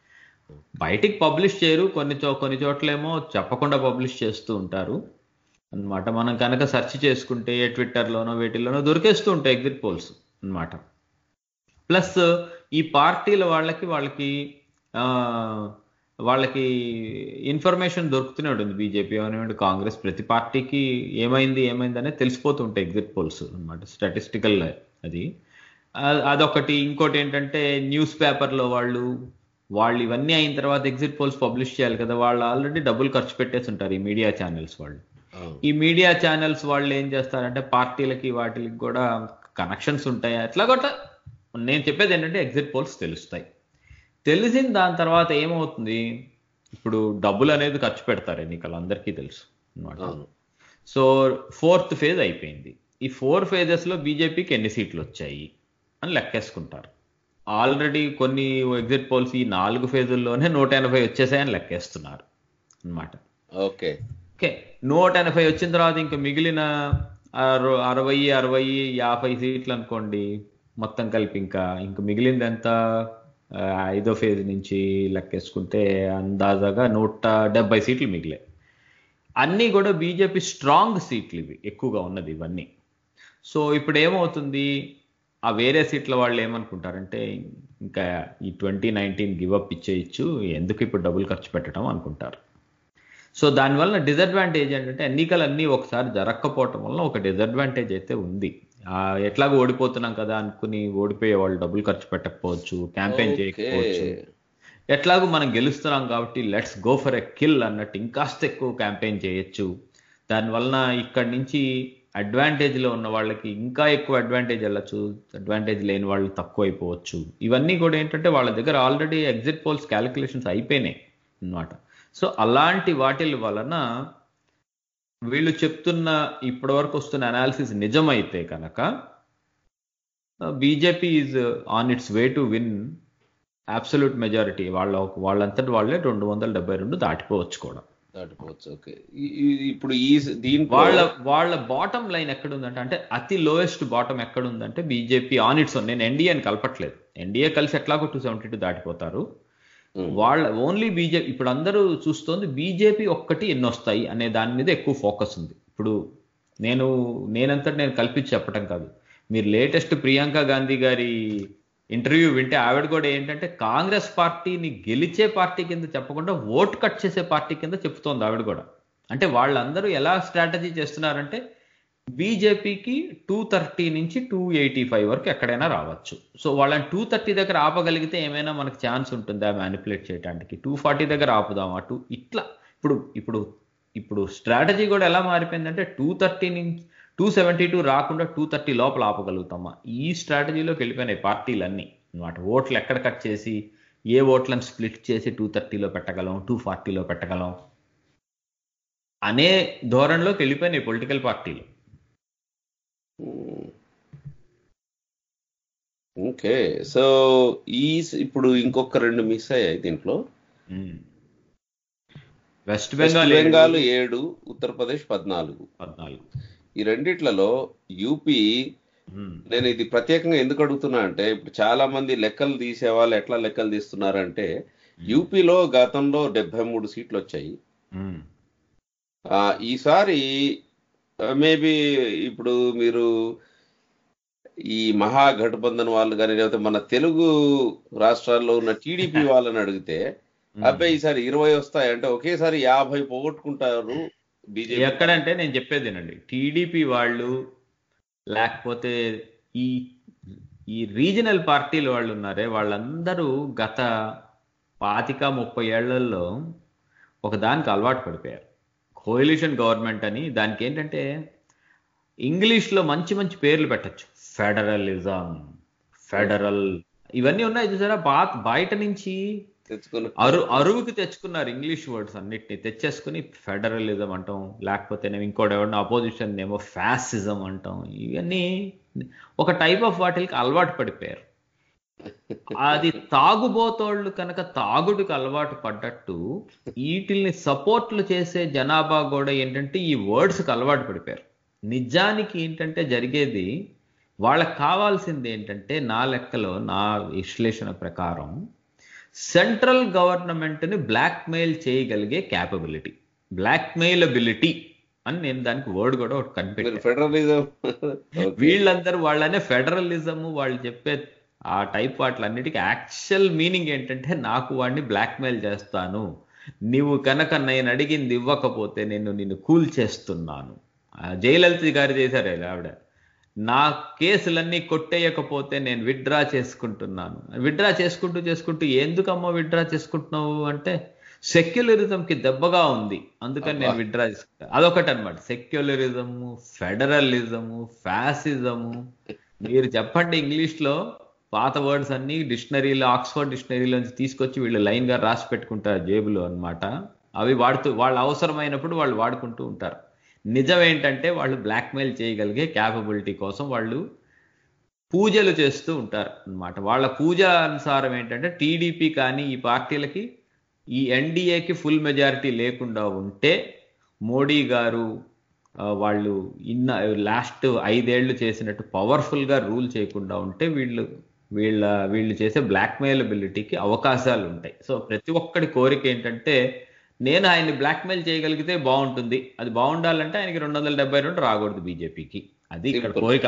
బయటికి పబ్లిష్ చేయరు కొన్ని చో కొన్ని చోట్లేమో చెప్పకుండా పబ్లిష్ చేస్తూ ఉంటారు అన్నమాట మనం కనుక సెర్చ్ చేసుకుంటే ట్విట్టర్లోనో వీటిల్లోనో దొరికేస్తూ ఉంటాయి ఎగ్జిట్ పోల్స్ అన్నమాట ప్లస్ ఈ పార్టీల వాళ్ళకి వాళ్ళకి ఆ, వాళ్ళకి ఇన్ఫర్మేషన్ దొరుకుతూనే ఉంటుంది బీజేపీ అవనివ్వండి కాంగ్రెస్ ప్రతి పార్టీకి ఏమైంది ఏమైంది అనేది తెలిసిపోతూ ఉంటాయి ఎగ్జిట్ పోల్స్ అనమాట స్టాటిస్టికల్ అది ఆ- అదొకటి ఇంకోటి ఏంటంటే న్యూస్ పేపర్లో వాళ్ళు వాళ్ళు ఇవన్నీ అయిన తర్వాత ఎగ్జిట్ పోల్స్ పబ్లిష్ చేయాలి కదా వాళ్ళు ఆల్రెడీ డబ్బులు ఖర్చు పెట్టేసి ఉంటారు ఈ మీడియా ఛానల్స్ వాళ్ళు ఈ మీడియా ఛానల్స్ వాళ్ళు ఏం చేస్తారంటే పార్టీలకి వాటికి కూడా కనెక్షన్స్ ఉంటాయి అట్లా కూడా నేను చెప్పేది ఏంటంటే ఎగ్జిట్ పోల్స్ తెలుస్తాయి తెలిసిన దాని తర్వాత ఏమవుతుంది ఇప్పుడు డబ్బులు అనేది ఖర్చు పెడతారు ఎన్నికలు అందరికీ తెలుసు అన్నమాట అవును సో ఫోర్త్ ఫేజ్ అయిపోయింది ఈ ఫోర్ ఫేజెస్ లో బీజేపీకి ఎన్ని సీట్లు వచ్చాయి అని లెక్కేసుకుంటారు ఆల్రెడీ కొన్ని ఎగ్జిట్ పోల్స్ ఈ నాలుగు ఫేజుల్లోనే నూట ఎనభై వచ్చేసాయని లెక్కేస్తున్నారు అన్నమాట ఓకే ఓకే నూట ఎనభై వచ్చిన తర్వాత ఇంకా మిగిలిన అర- అరవై అరవై యాభై సీట్లు అనుకోండి మొత్తం కలిపి ఇంకా ఇంకా మిగిలింది ఎంత ఆ, ఐదో ఫేజ్ నుంచి లెక్కేసుకుంటే అందాజాగా నూట డెబ్బై సీట్లు మిగిలాయి అన్నీ కూడా బీజేపీ స్ట్రాంగ్ సీట్లు ఇవి ఎక్కువగా ఉన్నది ఇవన్నీ సో ఇప్పుడు ఏమవుతుంది ఆ వేరే సీట్ల వాళ్ళు ఏమనుకుంటారంటే ఇంకా ఈ ట్వంటీ నైన్టీన్ గివప్ ఇచ్చేయచ్చు ఎందుకు ఇప్పుడు డబ్బులు ఖర్చు పెట్టడం అనుకుంటారు సో దానివల్ల డిసడ్వాంటేజ్ ఏంటంటే ఎన్నికలు అన్నీ ఒకసారి జరగకపోవటం వల్ల ఒక డిసడ్వాంటేజ్ అయితే ఉంది ఆ, ఎట్లాగో ఓడిపోతున్నాం కదా అనుకుని ఓడిపోయే వాళ్ళు డబ్బులు ఖర్చు పెట్టకపోవచ్చు క్యాంపెయిన్ చేయకపోవచ్చు ఎట్లాగో మనం గెలుస్తున్నాం కాబట్టి let's go for a kill అన్నట్టు ఇంకాస్త ఎక్కువ క్యాంపెయిన్ చేయొచ్చు దానివలన ఇక్కడి నుంచి advantage లో ఉన్న వాళ్ళకి ఇంకా ఎక్కువ అడ్వాంటేజ్ వెళ్ళచ్చు అడ్వాంటేజ్ లేని వాళ్ళు తక్కువ అయిపోవచ్చు ఇవన్నీ కూడా ఏంటంటే వాళ్ళ దగ్గర ఆల్రెడీ ఎగ్జిట్ పోల్స్ క్యాలిక్యులేషన్స్ అయిపోయినాయి అన్నమాట సో అలాంటి వాటి వలన వీళ్ళు చెప్తున్న ఇప్పటి వరకు వస్తున్న అనాలిసిస్ నిజమైతే కనుక BJP is on its way to win absolute majority వాళ్ళ వాళ్ళంతటి వాళ్ళే రెండు వందల డెబ్బై రెండు దాటిపోవచ్చు కూడా దాటిపోవచ్చు ఓకే ఇప్పుడు ఈ దీంట్లో వాళ్ళ వాళ్ళ బాటమ్ లైన్ ఎక్కడుందంటే అంటే అతి లోయెస్ట్ బాటమ్ ఎక్కడుందంటే బీజేపీ ఆన్ ఇట్స్ ఓన్ నేను ఎన్డీఏ అని కలపట్లేదు ఎన్డీఏ కలిసి ఎట్లాగో టూ సెవెంటీ టూ దాటిపోతారు వాళ్ళ ఓన్లీ బీజేపీ ఇప్పుడు అందరూ చూస్తోంది బీజేపీ ఒక్కటి ఎన్ని వస్తాయి అనే దాని మీద ఎక్కువ ఫోకస్ ఉంది ఇప్పుడు నేను నేనంతటి నేను కల్పించి చెప్పటం కాదు మీరు లేటెస్ట్ ప్రియాంక గాంధీ గారి ఇంటర్వ్యూ వింటే ఆవిడ కూడా ఏంటంటే కాంగ్రెస్ పార్టీని గెలిచే పార్టీ కింద చెప్పకుండా ఓట్ కట్ చేసే పార్టీ కింద చెప్తోంది ఆవిడ కూడా అంటే వాళ్ళందరూ ఎలా స్ట్రాటజీ చేస్తున్నారంటే బీజేపీకి టూ థర్టీ నుంచి టూ ఎయిటీ ఫైవ్ వరకు ఎక్కడైనా రావచ్చు సో వాళ్ళని టూ థర్టీ దగ్గర ఆపగలిగితే ఏమైనా మనకు ఛాన్స్ ఉంటుందా మ్యానిపులేట్ చేయడానికి టూ ఫార్టీ దగ్గర ఆపుదామా టూ ఇట్లా ఇప్పుడు ఇప్పుడు ఇప్పుడు స్ట్రాటజీ కూడా ఎలా మారిపోయిందంటే టూ థర్టీ నుంచి టూ సెవెంటీ టూ రాకుండా టూ థర్టీ లోపల ఆపగలుగుతామా ఈ స్ట్రాటజీలోకి వెళ్ళిపోయినాయి పార్టీలన్నీ అన్నమాట ఓట్లు ఎక్కడ కట్ చేసి ఏ ఓట్లను స్ప్లిట్ చేసి టూ థర్టీలో పెట్టగలం టూ ఫార్టీలో పెట్టగలం అనే ధోరణిలోకి వెళ్ళిపోయినాయి పొలిటికల్ పార్టీలు ఓకే సో ఈ ఇప్పుడు ఇంకొక రెండు మిస్ అయ్యాయి దీంట్లో వెస్ట్ వెస్ట్ బెంగాల్ బెంగాల్ ఏడు ఉత్తరప్రదేశ్ పద్నాలుగు పద్నాలుగు ఈ రెండిట్లలో యూపీ మ్మ్. నేను ఇది ప్రత్యేకంగా ఎందుకు అడుగుతున్నా అంటే ఇప్పుడు చాలా మంది లెక్కలు తీసే వాళ్ళు ఎట్లా లెక్కలు తీస్తున్నారంటే యూపీలో గతంలో డెబ్బై మూడు సీట్లు వచ్చాయి ఉమ్. ఆ, ఈసారి మేబీ ఇప్పుడు మీరు ఈ మహాగఠబంధన్ వాళ్ళు కానీ లేకపోతే మన తెలుగు రాష్ట్రాల్లో ఉన్న టీడీపీ వాళ్ళని అడిగితే అబ్బాయి ఈసారి ఇరవై వస్తాయి అంటే ఒకేసారి యాభై పోగొట్టుకుంటారు బీజేపీ ఎక్కడంటే నేను చెప్పేది వినండి టీడీపీ వాళ్ళు లేకపోతే ఈ ఈ రీజనల్ పార్టీలు వాళ్ళు ఉన్నారే వాళ్ళందరూ గత పాతిక ముప్పై ఏళ్లలో ఒక దానికి అలవాటు పడిపోయారు కోయిలిషన్ గవర్నమెంట్ అని దానికి ఏంటంటే ఇంగ్లీష్లో మంచి మంచి పేర్లు పెట్టచ్చు ఫెడరలిజం ఫెడరల్ ఇవన్నీ ఉన్నాయి చూసారా బా- బయట నుంచి తెచ్చుకున్న అరు అరువుకి తెచ్చుకున్నారు ఇంగ్లీష్ వర్డ్స్ అన్నిటిని తెచ్చేసుకుని ఫెడరలిజం అంటాం లేకపోతే ఇంకోటి ఎవరిని అపోజిషన్ ఏమో ఫ్యాసిజం అంటాం ఇవన్నీ ఒక టైప్ ఆఫ్ వాటికి అలవాటు పడిపోయారు అది తాగుబోతోళ్ళు కనుక తాగుడికి అలవాటు పడ్డట్టు వీటిల్ని సపోర్ట్లు చేసే జనాభా కూడా ఏంటంటే ఈ వర్డ్స్కి అలవాటు పడిపోయారు నిజానికి ఏంటంటే జరిగేది వాళ్ళకి కావాల్సింది ఏంటంటే నా లెక్కలో నా విశ్లేషణ ప్రకారం సెంట్రల్ గవర్నమెంట్ని బ్లాక్మెయిల్ చేయగలిగే క్యాపబిలిటీ బ్లాక్మెయిలబిలిటీ అని నేను దానికి వర్డ్ కూడా ఒకటి మీరు కనిపెట్టాను ఫెడరలిజం వీళ్ళందరూ వాళ్ళనే ఫెడరలిజం వాళ్ళు చెప్పే ఆ టైప్ వాటిలన్నిటికీ యాక్చువల్ మీనింగ్ ఏంటంటే నాకు వాడిని బ్లాక్మెయిల్ చేస్తాను నీవు కనుక నేను అడిగింది ఇవ్వకపోతే నేను నిన్ను కూల్ చేస్తున్నాను ఆ జయలలిత గారు చేశారు ఇలా ఆవిడ నా కేసులన్నీ కొట్టేయకపోతే నేను విత్డ్రా చేసుకుంటున్నాను విత్డ్రా చేసుకుంటూ చేసుకుంటూ ఎందుకమ్మా విత్డ్రా చేసుకుంటున్నావు అంటే సెక్యులరిజంకి దెబ్బగా ఉంది అందుకని నేను విత్డ్రా చేసుకుంటా అదొకటి అనమాట సెక్యులరిజము ఫెడరలిజము ఫ్యాసిజము మీరు చెప్పండి ఇంగ్లీష్లో పాత వర్డ్స్ అన్ని డిక్షనరీలో ఆక్స్ఫర్డ్ డిక్షనరీలోంచి తీసుకొచ్చి వీళ్ళు లైన్ గా రాసి పెట్టుకుంటారు జేబులో అన్నమాట అవి వాడుతూ వాళ్ళు అవసరమైనప్పుడు వాళ్ళు వాడుకుంటూ ఉంటారు నిజం ఏంటంటే వాళ్ళు బ్లాక్మెయిల్ చేయగలిగే క్యాపబిలిటీ కోసం వాళ్ళు పూజలు చేస్తూ ఉంటారు అన్నమాట వాళ్ళ పూజ అనుసారం ఏంటంటే టీడీపీ కానీ ఈ పార్టీలకి ఈ ఎన్డీఏకి ఫుల్ మెజారిటీ లేకుండా ఉంటే మోడీ గారు ఆ, వాళ్ళు ఇన్న లాస్ట్ ఐదేళ్లు చేసినట్టు పవర్ఫుల్ గా రూల్ చేయకుండా ఉంటే వీళ్ళు వీళ్ళ వీళ్ళు చేసే బ్లాక్మెయిలబిలిటీకి అవకాశాలు ఉంటాయి సో ప్రతి ఒక్కడి కోరిక ఏంటంటే నేను ఆయన్ని బ్లాక్మెయిల్ చేయగలిగితే బాగుంటుంది అది బాగుండాలంటే ఆయనకి రెండు వందల డెబ్బై రెండు రాకూడదు బీజేపీకి అది ఇక్కడ Simple. కోరిక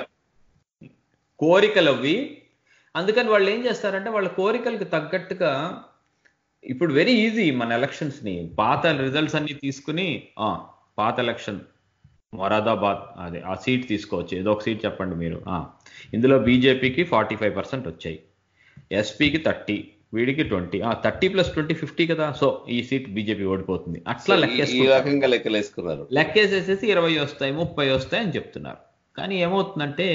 కోరికలు అవి అందుకని వాళ్ళు ఏం చేస్తారంటే వాళ్ళ కోరికలకు తగ్గట్టుగా ఇప్పుడు వెరీ ఈజీ మన ఎలక్షన్స్ ని పాత రిజల్ట్స్ అన్ని తీసుకుని ఆ పాత ఎలక్షన్ మొరాదాబాద్ అదే ఆ సీట్ తీసుకోవచ్చు ఏదో ఒక సీట్ చెప్పండి మీరు ఆ ఇందులో బీజేపీకి ఫార్టీ ఫైవ్ పర్సెంట్ వచ్చాయి ఎస్పీకి థర్టీ వీడికి ట్వంటీ ఆ థర్టీ ప్లస్ ట్వంటీ ఫిఫ్టీ కదా సో ఈ సీట్ బీజేపీ ఓడిపోతుంది అట్లా ఈ లెక్కేసుకుంటారు రకంగా లెక్కలేసుకున్నారు లెక్కేసేసేసి ఇరవై వస్తాయి ముప్పై వస్తాయి అని చెప్తున్నారు కానీ ఏమవుతుందంటే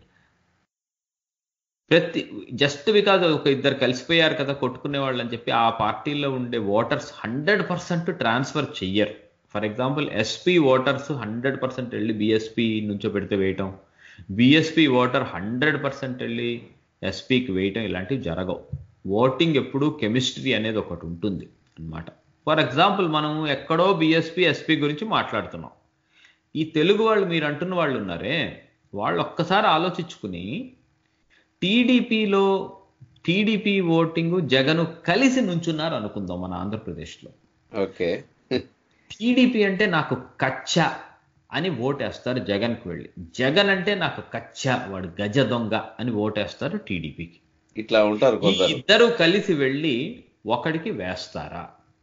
ప్రతి జస్ట్ బికాజ్ ఒక ఇద్దరు కలిసిపోయారు కదా కొట్టుకునే వాళ్ళు అని చెప్పి ఆ పార్టీలో ఉండే ఓటర్స్ హండ్రెడ్ పర్సెంట్ ట్రాన్స్ఫర్ చెయ్యరు for example SP voters hundred percent వెళ్ళి బిఎస్పీ నుంచో పెడితే వేయటం బిఎస్పీ ఓటర్ హండ్రెడ్ పర్సెంట్ వెళ్ళి ఎస్పీకి వేయటం ఇలాంటివి జరగవు ఓటింగ్ ఎప్పుడూ కెమిస్ట్రీ అనేది ఒకటి ఉంటుంది అన్నమాట ఫర్ ఎగ్జాంపుల్ మనం ఎక్కడో బిఎస్పీ ఎస్పీ గురించి మాట్లాడుతున్నాం ఈ తెలుగు వాళ్ళు మీరు అంటున్న వాళ్ళు ఉన్నారే వాళ్ళు ఒక్కసారి ఆలోచించుకుని టీడీపీలో టీడీపీ ఓటింగ్ జగన్ కలిసి నుంచున్నారు అనుకుందాం మన ఆంధ్రప్రదేశ్లో ఓకే టీడీపీ అంటే నాకు కచ్చ అని ఓటేస్తారు జగన్కి వెళ్ళి జగన్ అంటే నాకు కచ్చ వాడు గజ దొంగ అని ఓటేస్తారు టీడీపీకి ఇట్లా ఉంటారు ఈ కొందరు ఇద్దరు కలిసి వెళ్ళి ఒకడికి వేస్తారా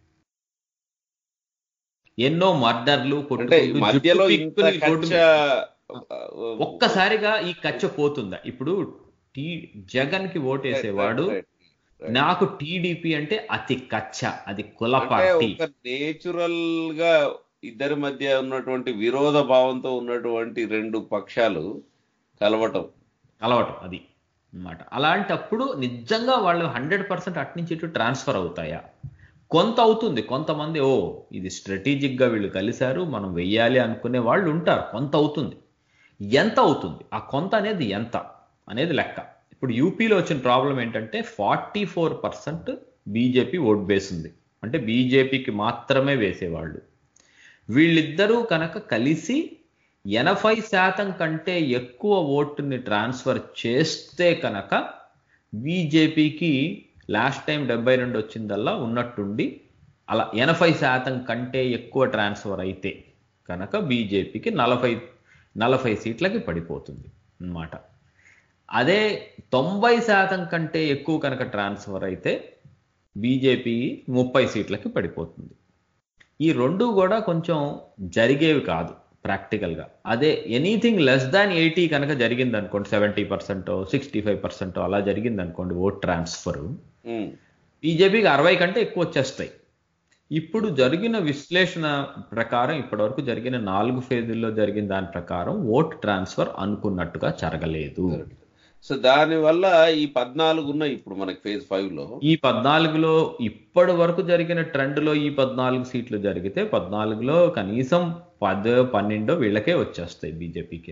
ఎన్నో మర్డర్లు అంటే కొట్టుకులు, మధ్యలో జుట్టు ఇంత పీక్కుని రోడ్డు కచ్చ మీద- ఒక్కసారిగా ఈ కచ్చ పోతుందా ఇప్పుడు టీ జగన్ కి ఓటేసేవాడు Right, right, right. నాకు టీడీపీ అంటే అతి కచ్చ అది కుల అంటే పార్టీ ఒక నేచురల్ గా ఇద్దరి మధ్య ఉన్నటువంటి విరోధ భావంతో ఉన్నటువంటి రెండు పక్షాలు కలవటం అలవాటు అది అన్నమాట అలాంటప్పుడు నిజంగా వాళ్ళు హండ్రెడ్ పర్సెంట్ అట్నుంచి ఇటు ట్రాన్స్ఫర్ అవుతాయా కొంత అవుతుంది కొంతమంది ఓ ఇది స్ట్రాటజిక్ గా వీళ్ళు కలిశారు మనం వెయ్యాలి అనుకునే వాళ్ళు ఉంటారు కొంత అవుతుంది ఎంత అవుతుంది ఆ కొంత అనేది ఎంత అనేది లెక్క ఇప్పుడు యూపీలో వచ్చిన ప్రాబ్లం ఏంటంటే forty four percent BJP vote base ఉంది అంటే బీజేపీకి మాత్రమే వేసేవాళ్ళు వీళ్ళిద్దరూ కనుక కలిసి ఎనభై శాతం కంటే ఎక్కువ ఓటుని ట్రాన్స్ఫర్ చేస్తే కనుక బీజేపీకి లాస్ట్ టైం డెబ్బై రెండు వచ్చిందల్లా ఉన్నట్టుండి అలా ఎనభై శాతం కంటే ఎక్కువ ట్రాన్స్ఫర్ అయితే కనుక బీజేపీకి నలభై నలభై సీట్లకి పడిపోతుంది అన్నమాట అదే తొంభై శాతం కంటే ఎక్కువ కనుక ట్రాన్స్ఫర్ అయితే బీజేపీ ముప్పై సీట్లకి పడిపోతుంది ఈ రెండు కూడా కొంచెం జరిగేవి కాదు ప్రాక్టికల్గా అదే ఎనీథింగ్ లెస్ దాన్ ఎయిటీ కనుక జరిగింది అనుకోండి seventy percent sixty five percent అలా జరిగింది అనుకోండి ఓట్ ట్రాన్స్ఫర్ ఉమ్, బీజేపీకి అరవై కంటే ఎక్కువ వచ్చేస్తాయి ఇప్పుడు జరిగిన విశ్లేషణ ప్రకారం ఇప్పటివరకు జరిగిన నాలుగు ఫేజుల్లో జరిగిన దాని ప్రకారం ఓట్ ట్రాన్స్ఫర్ అనుకున్నట్టుగా జరగలేదు సో దాని వల్ల ఈ పద్నాలుగు ఉన్నాయి ఇప్పుడు మనకి ఫేజ్ ఫైవ్ లో ఈ పద్నాలుగులో ఇప్పటి వరకు జరిగిన ట్రెండ్లో ఈ పద్నాలుగు సీట్లు జరిగితే పద్నాలుగులో కనీసం పదో పన్నెండో వీళ్ళకే వచ్చేస్తాయి బీజేపీకే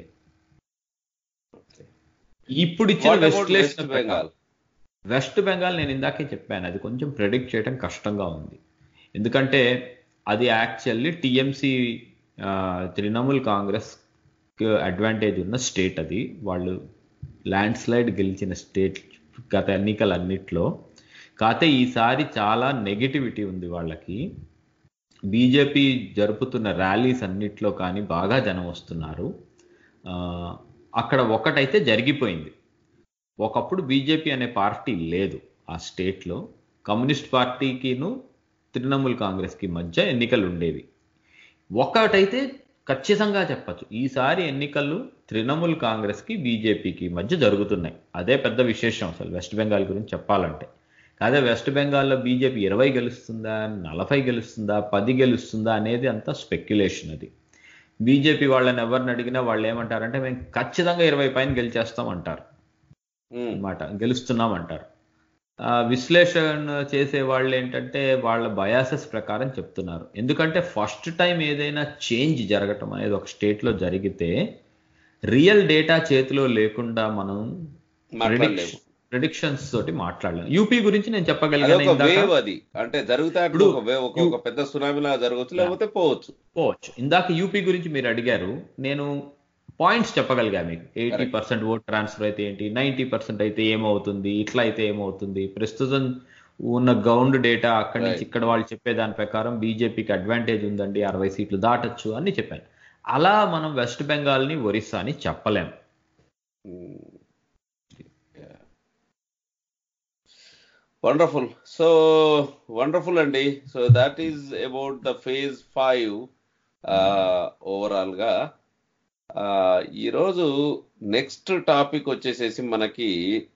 ఇప్పుడు ఇచ్చిన What about విశ్లేషణ West Bengal? వెస్ట్ బెంగాల్ నేను ఇందాకే చెప్పాను అది కొంచెం ప్రెడిక్ట్ చేయడం కష్టంగా ఉంది ఎందుకంటే అది actually TMC Trinamool Congress advantage ఉన్న స్టేట్ అది వాళ్ళు ల్యాండ్ స్లైడ్ గెలిచిన స్టేట్ గత ఎన్నికలన్నిట్లో కాకపోతే ఈసారి చాలా నెగిటివిటీ ఉంది వాళ్ళకి బీజేపీ జరుపుతున్న ర్యాలీస్ అన్నిట్లో కానీ బాగా జనం వస్తున్నారు ఆ, అక్కడ ఒకటైతే జరిగిపోయింది ఒకప్పుడు బీజేపీ అనే పార్టీ లేదు ఆ స్టేట్లో కమ్యూనిస్ట్ పార్టీకిను తృణమూల్ కాంగ్రెస్కి మధ్య ఎన్నికలు ఉండేవి ఒకటైతే ఖచ్చితంగా చెప్పచ్చు ఈసారి ఎన్నికలు తృణమూల్ కాంగ్రెస్కి బీజేపీకి మధ్య జరుగుతున్నాయి అదే పెద్ద విశేషం అసలు వెస్ట్ బెంగాల్ గురించి చెప్పాలంటే అదే వెస్ట్ బెంగాల్లో బీజేపీ ఇరవై గెలుస్తుందా నలభై గెలుస్తుందా పది గెలుస్తుందా అనేది అంతా స్పెక్యులేషన్ అది బీజేపీ వాళ్ళని ఎవరిని అడిగినా వాళ్ళు ఏమంటారంటే మేము ఖచ్చితంగా ఇరవై పైన గెలిచేస్తాం అంటారు ఉమ్, అన్నమాట గెలుస్తున్నాం అంటారు ఆ, విశ్లేషణ చేసే వాళ్ళు ఏంటంటే వాళ్ళ బయాసెస్ ప్రకారం చెప్తున్నారు ఎందుకంటే ఫస్ట్ టైం ఏదైనా చేంజ్ జరగటం అనేది ఒక స్టేట్ లో జరిగితే రియల్ డేటా చేతిలో లేకుండా మనం మాట్లాడలేము. ప్రిడిక్షన్స్ తోటి మాట్లాడలేము యూపీ గురించి నేను అది చెప్పగలిగాను ఒక ఇందాక. వేవ్ అది అంటే జరుగుతా ఇప్పుడు ఒక వేవ్ ఒక ఒక పెద్ద సునామీలా జరగవచ్చు లేకపోతే పోవచ్చు పోవచ్చు ఇందాక యూపీ గురించి మీరు అడిగారు నేను పాయింట్స్ చెప్పగలిగా మీకు eighty Correct. Percent vote transfer అయితే ఏంటి నైంటీ పర్సెంట్ అయితే ఏమవుతుంది ఇట్లా అయితే ఏమవుతుంది ప్రస్తుతం ఉన్న గ్రౌండ్ డేటా అక్కడి నుంచి Right. ఇక్కడ వాళ్ళు చెప్పే దాని ప్రకారం బీజేపీకి అడ్వాంటేజ్ ఉందండి అరవై సీట్లు దాటొచ్చు అని చెప్పాను అలా మనం వెస్ట్ బెంగాల్ని ఒరిస్సాని చెప్పలేం వండర్ఫుల్ సో వండర్ఫుల్ అండి so that is about the phase five overall గా ఆ, ఈరోజు నెక్స్ట్ టాపిక్ వచ్చేసేసి మనకి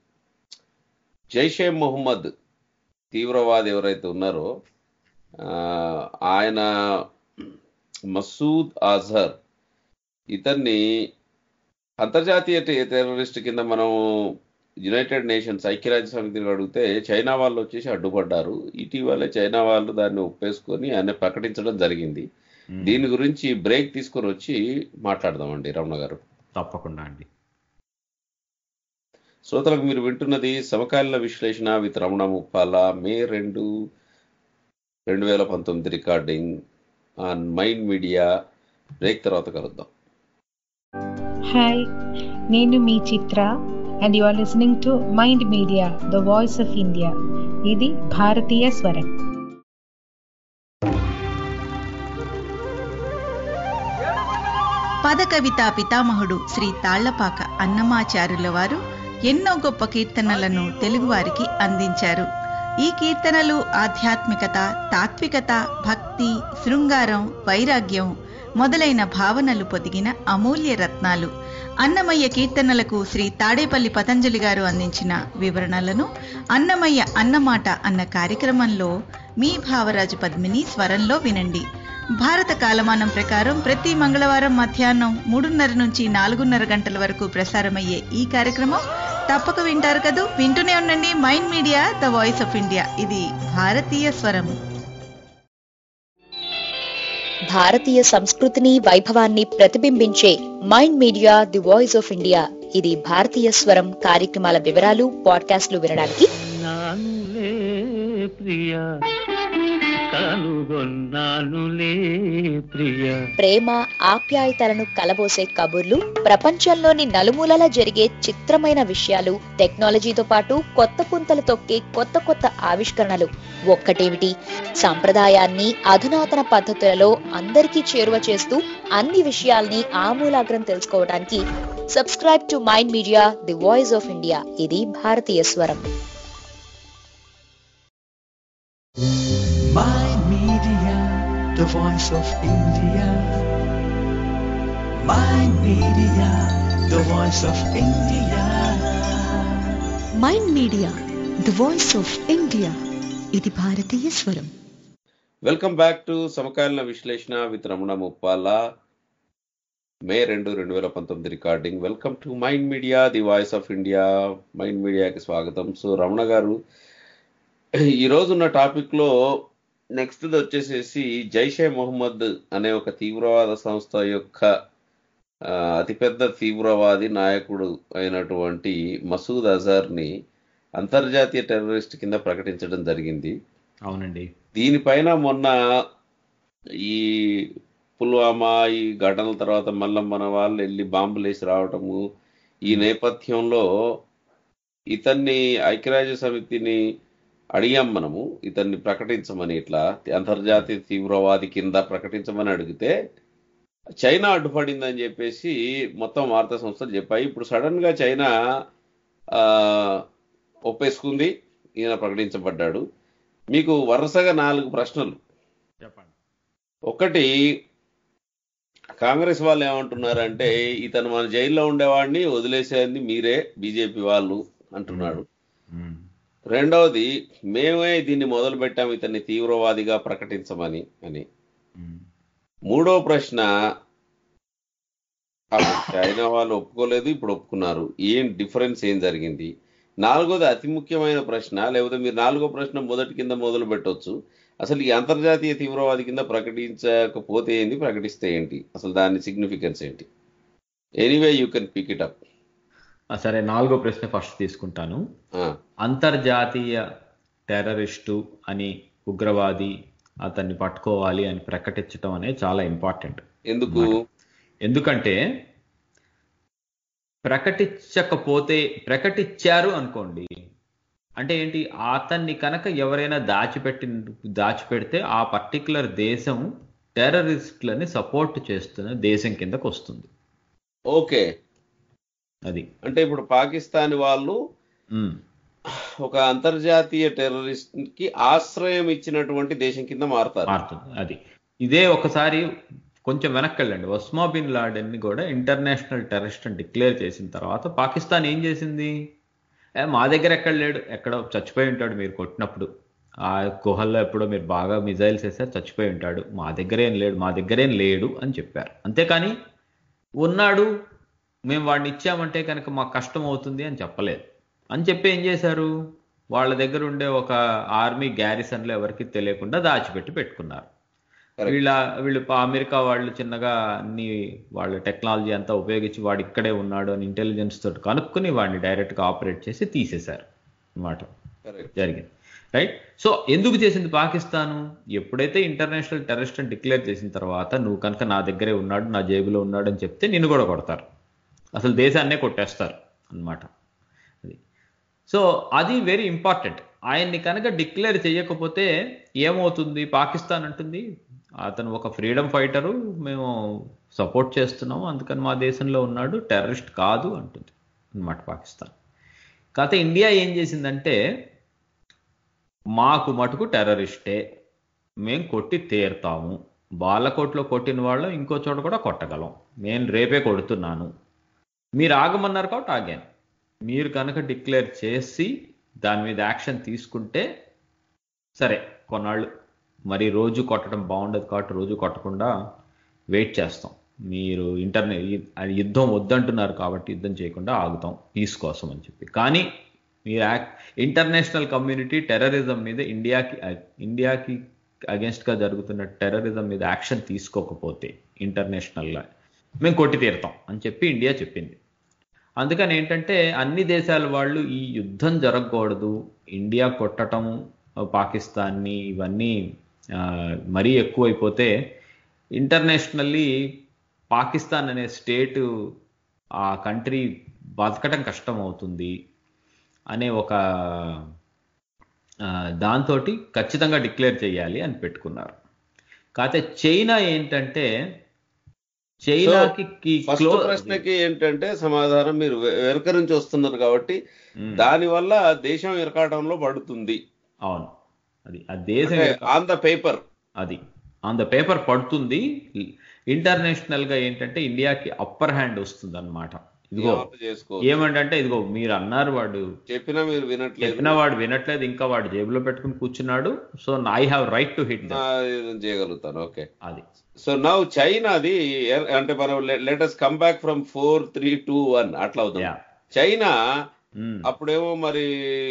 జైషే మొహమ్మద్ తీవ్రవాది ఎవరైతే ఉన్నారో ఆ, ఆయన మసూద్ అజహర్ ఇతన్ని అంతర్జాతీయ టె- టెర్రరిస్ట్ కింద మనం యునైటెడ్ నేషన్స్ ఐక్యరాజ్య సమితిని అడిగితే చైనా వాళ్ళు వచ్చేసి అడ్డుపడ్డారు ఇటీవలే చైనా వాళ్ళు దాన్ని ఒప్పేసుకొని ఆయన ప్రకటించడం జరిగింది దీని గురించి బ్రేక్ తీసుకొని వచ్చి మాట్లాడదామండి రమణ గారు తప్పకుండా అండి శ్రోతలకు మీరు వింటున్నది సమకాలీన విశ్లేషణ విత్ రమణ ముప్పాల మే రెండు రెండు వేల పంతొమ్మిది recording on mind media break తర్వాత కలుద్దాం హాయ్ నేను మీ Chitra and you are listening to mind media the voice of India ఇది భారతీయ స్వరం పద కవితా పితామహుడు శ్రీ తాళ్లపాక అన్నమాచారుల వారు ఎన్నో గొప్ప కీర్తనలను తెలుగువారికి అందించారు ఈ కీర్తనలు ఆధ్యాత్మికత తాత్వికత భక్తి శృంగారం వైరాగ్యం మొదలైన భావనలు పొదిగిన అమూల్య రత్నాలు అన్నమయ్య కీర్తనలకు శ్రీ తాడేపల్లి పతంజలి గారు అందించిన వివరణలను అన్నమయ్య అన్నమాట అన్న కార్యక్రమంలో మీ భావరాజు పద్మిని స్వరంలో వినండి భారత కాలమానం ప్రకారం ప్రతి మంగళవారం మధ్యాహ్నం మూడున్నర నుంచి నాలుగున్నర గంటల వరకు ప్రసారమయ్యే ఈ కార్యక్రమం తప్పక వింటారు కదూ వింటూనే ఉండండి mind media the voice of India ఇది భారతీయ స్వరం భారతీయ సంస్కృతిని వైభవాన్ని ప్రతిబింబించే mind media the voice of India ఇది భారతీయ స్వరం కార్యక్రమాల వివరాలు పాడ్కాస్ట్లు వినడానికి నానులే ప్రియ కనుగొన్నానులే ప్రియ ప్రేమ ఆప్యాయతలను కలబోసే కబుర్లు ప్రపంచంలోని నలుమూలలా జరిగే చిత్రమైన విషయాలు టెక్నాలజీతో పాటు కొత్త పుంతలు తొక్కే కొత్త కొత్త ఆవిష్కరణలు ఒక్కటేమిటి సంప్రదాయాన్ని అధునాతన పద్ధతులలో అందరికీ చేరువ చేస్తూ అన్ని విషయాల్ని ఆమూలాగ్రం తెలుసుకోవడానికి subscribe to mind media the voice of India ఇది భారతీయ స్వరం Mind Media, the voice of India. Mind Media, the voice of India. Mind media the voice of India ఇది భారతీయ స్వరం వెల్కమ్ బ్యాక్ టు సమకాలీన విశ్లేషణ విత్ రమణ ముప్పాల మే రెండు రెండు వేల పంతొమ్మిది recording welcome to mind media the voice of India mind మీడియాకి స్వాగతం సో రమణ గారు ఈ రోజు ఉన్న టాపిక్ లో నెక్స్ట్ వచ్చేసేసి జైషే మొహమ్మద్ అనే ఒక తీవ్రవాద సంస్థ యొక్క ఆ, అతిపెద్ద తీవ్రవాది నాయకుడు అయినటువంటి మసూద్ అజార్ ని అంతర్జాతీయ టెర్రరిస్ట్ కింద ప్రకటించడం జరిగింది అవునండి దీనిపైన మొన్న ఈ పుల్వామా ఈ ఘటనల తర్వాత మళ్ళీ మన వాళ్ళు వెళ్ళి బాంబులు వేసి రావటము ఈ నేపథ్యంలో ఇతన్ని ఐక్యరాజ్య సమితిని అడిగాం మనము ఇతన్ని ప్రకటించమని ఇట్లా అంతర్జాతీయ తీవ్రవాది కింద ప్రకటించమని అడిగితే చైనా అడ్డుపడిందని చెప్పేసి మొత్తం వార్తా సంస్థలు చెప్పాయి ఇప్పుడు సడన్ గా చైనా ఆ, ఒప్పేసుకుంది ఈయన ప్రకటించబడ్డాడు మీకు వరుసగా నాలుగు ప్రశ్నలు చెప్పండి ఒకటి కాంగ్రెస్ వాళ్ళు ఏమంటున్నారంటే ఇతను మన జైల్లో ఉండేవాడిని వదిలేసేది మీరే బీజేపీ వాళ్ళు అంటున్నాడు రెండవది మేమే దీన్ని మొదలు పెట్టాం ఇతన్ని తీవ్రవాదిగా ప్రకటించమని అని మూడో ప్రశ్న అప్పుడు చైనా వాళ్ళు ఒప్పుకోలేదు ఇప్పుడు ఒప్పుకున్నారు ఏం డిఫరెన్స్ ఏం జరిగింది నాలుగోది అతి ముఖ్యమైన ప్రశ్న లేకపోతే మీరు నాలుగో ప్రశ్న మొదటి కింద మొదలు పెట్టొచ్చు అసలు ఈ అంతర్జాతీయ తీవ్రవాది కింద ప్రకటించకపోతే ఏంటి ప్రకటిస్తే ఏంటి అసలు దాని సిగ్నిఫికెన్స్ ఏంటి anyway you can pick it up ఆ, సరే నాలుగో ప్రశ్న ఫస్ట్ తీసుకుంటాను అంతర్జాతీయ టెర్రరిస్టు అని ఉగ్రవాది అతన్ని పట్టుకోవాలి అని ప్రకటించడం అనేది చాలా ఇంపార్టెంట్ ఎందుకు ఎందుకంటే ప్రకటించకపోతే ప్రకటించారు అనుకోండి అంటే ఏంటి అతన్ని కనుక ఎవరైనా దాచిపెట్టి దాచిపెడితే ఆ పర్టికులర్ దేశం టెర్రరిస్టులని సపోర్ట్ చేస్తున్న దేశం కిందకు వస్తుంది ఓకే అది అంటే ఇప్పుడు పాకిస్తాన్ వాళ్ళు ఉమ్, ఒక అంతర్జాతీయ టెర్రరిస్ట్ కి ఆశ్రయం ఇచ్చినటువంటి దేశం కింద మారుతారు మారుతుంది అది ఇదే ఒకసారి కొంచెం వెనక్కి వెళ్ళండి ఒస్మా బిన్ లాడెన్ ని కూడా ఇంటర్నేషనల్ టెర్రరిస్ట్ అని డిక్లేర్ చేసిన తర్వాత పాకిస్తాన్ ఏం చేసింది ఏ, మా దగ్గర ఎక్కడ లేడు ఎక్కడో చచ్చిపోయి ఉంటాడు మీరు కొట్టినప్పుడు ఆ గుహల్లో ఎప్పుడో మీరు బాగా మిజైల్స్ వేసారు చచ్చిపోయి ఉంటాడు మా దగ్గర ఏం లేడు మా దగ్గర ఏం లేడు అని చెప్పారు అంతేకాని ఉన్నాడు మేము వాడిని ఇచ్చామంటే కనుక మాకు కష్టం అవుతుంది అని చెప్పలేదు అని చెప్పి ఏం చేశారు వాళ్ళ దగ్గర ఉండే ఒక ఆర్మీ గ్యారిసన్లో ఎవరికి తెలియకుండా దాచిపెట్టి పెట్టుకున్నారు వీళ్ళ వీళ్ళు పా- అమెరికా వాళ్ళు చిన్నగా అన్ని వాళ్ళ టెక్నాలజీ అంతా ఉపయోగించి వాడు ఇక్కడే ఉన్నాడు అని ఇంటెలిజెన్స్ తోటి కనుక్కుని వాడిని డైరెక్ట్ గా ఆపరేట్ చేసి తీసేశారు అన్నమాట జరిగింది రైట్ సో ఎందుకు చేసింది పాకిస్తాను ఎప్పుడైతే ఇంటర్నేషనల్ టెర్రరిస్ట్ అని డిక్లేర్ చేసిన తర్వాత నువ్వు కనుక నా దగ్గరే ఉన్నాడు నా జేబులో ఉన్నాడు అని చెప్తే నిన్ను కూడా కొడతారు అసలు దేశాన్నే కొట్టేస్తారు అన్నమాట అది సో అది వెరీ ఇంపార్టెంట్ ఆయన్ని కనుక డిక్లేర్ చేయకపోతే ఏమవుతుంది పాకిస్తాన్ అంటుంది అతను ఒక ఫ్రీడమ్ ఫైటరు మేము సపోర్ట్ చేస్తున్నాము అందుకని మా దేశంలో ఉన్నాడు టెర్రరిస్ట్ కాదు అంటుంది అన్నమాట పాకిస్తాన్ కాకపోతే ఇండియా ఏం చేసిందంటే మాకు మటుకు టెర్రరిస్టే మేం కొట్టి తీరుతాము బాలకోట్లో కొట్టిన వాళ్ళం ఇంకో చోట కూడా కొట్టగలం నేను రేపే కొడుతున్నాను మీరు ఆగమన్నారు కాబట్టి ఆగాను మీరు కనుక డిక్లేర్ చేసి దాని మీద యాక్షన్ తీసుకుంటే సరే కొన్నాళ్ళు మరి రోజు కొట్టడం బాగుండదు కాబట్టి రోజు కొట్టకుండా వెయిట్ చేస్తాం మీరు ఇంటర్నే అది యుద్ధం వద్దంటున్నారు కాబట్టి యుద్ధం చేయకుండా ఆగుతాం పీస్ కోసం అని చెప్పి కానీ మీరు యాక్ ఇంటర్నేషనల్ కమ్యూనిటీ టెర్రరిజం మీద ఇండియాకి ఇండియాకి against గా జరుగుతున్న టెర్రరిజం మీద యాక్షన్ తీసుకోకపోతే ఇంటర్నేషనల్గా మేము కొట్టి తీరుతాం అని చెప్పి ఇండియా చెప్పింది అందుకని ఏంటంటే అన్ని దేశాల వాళ్ళు ఈ యుద్ధం జరగకూడదు ఇండియా కొట్టటం పాకిస్తాన్ని ఇవన్నీ ఆ, మరీ ఎక్కువైపోతే ఇంటర్నేషనల్లీ పాకిస్తాన్ అనే స్టేట్ ఆ కంట్రీ బతకటం కష్టం అవుతుంది అనే ఒక దాంతో ఖచ్చితంగా డిక్లేర్ చేయాలి అని పెట్టుకున్నారు కాకపోతే చైనా ఏంటంటే చైనాకి కి- ఫస్ట్ clo- ప్రశ్నకి ఏంటంటే సమాధానం మీరు వె- వెనుక నుంచి వస్తున్నారు కాబట్టి మ్మ్. దాని వల్ల దేశం ఇరకాటంలో పడుతుంది అవును అది ఆ దేశం యొక్క- ఆన్ ద పేపర్ అది ఆన్ ద పేపర్ పడుతుంది ఇంటర్నేషనల్ గా ఏంటంటే ఇండియాకి అప్పర్ హ్యాండ్ వస్తుంది అనమాట ఇదిగో చేసుకో ఏమంటే ఇదిగో మీరు అన్నారు వాడు చెప్పినా మీరు వినట్లేదు చెప్పిన వాడు వినట్లేదు ఇంకా వాడు జేబులో పెట్టుకుని కూర్చున్నాడు so I have right to hit ఆ, ఇది చేయగలుగుతాను ఓకే అది సో నౌ చైనాది ఎ- అంటే మనం let us come back from four three two one అట్లా అవుతుంది చైనా అప్పుడేమో మరి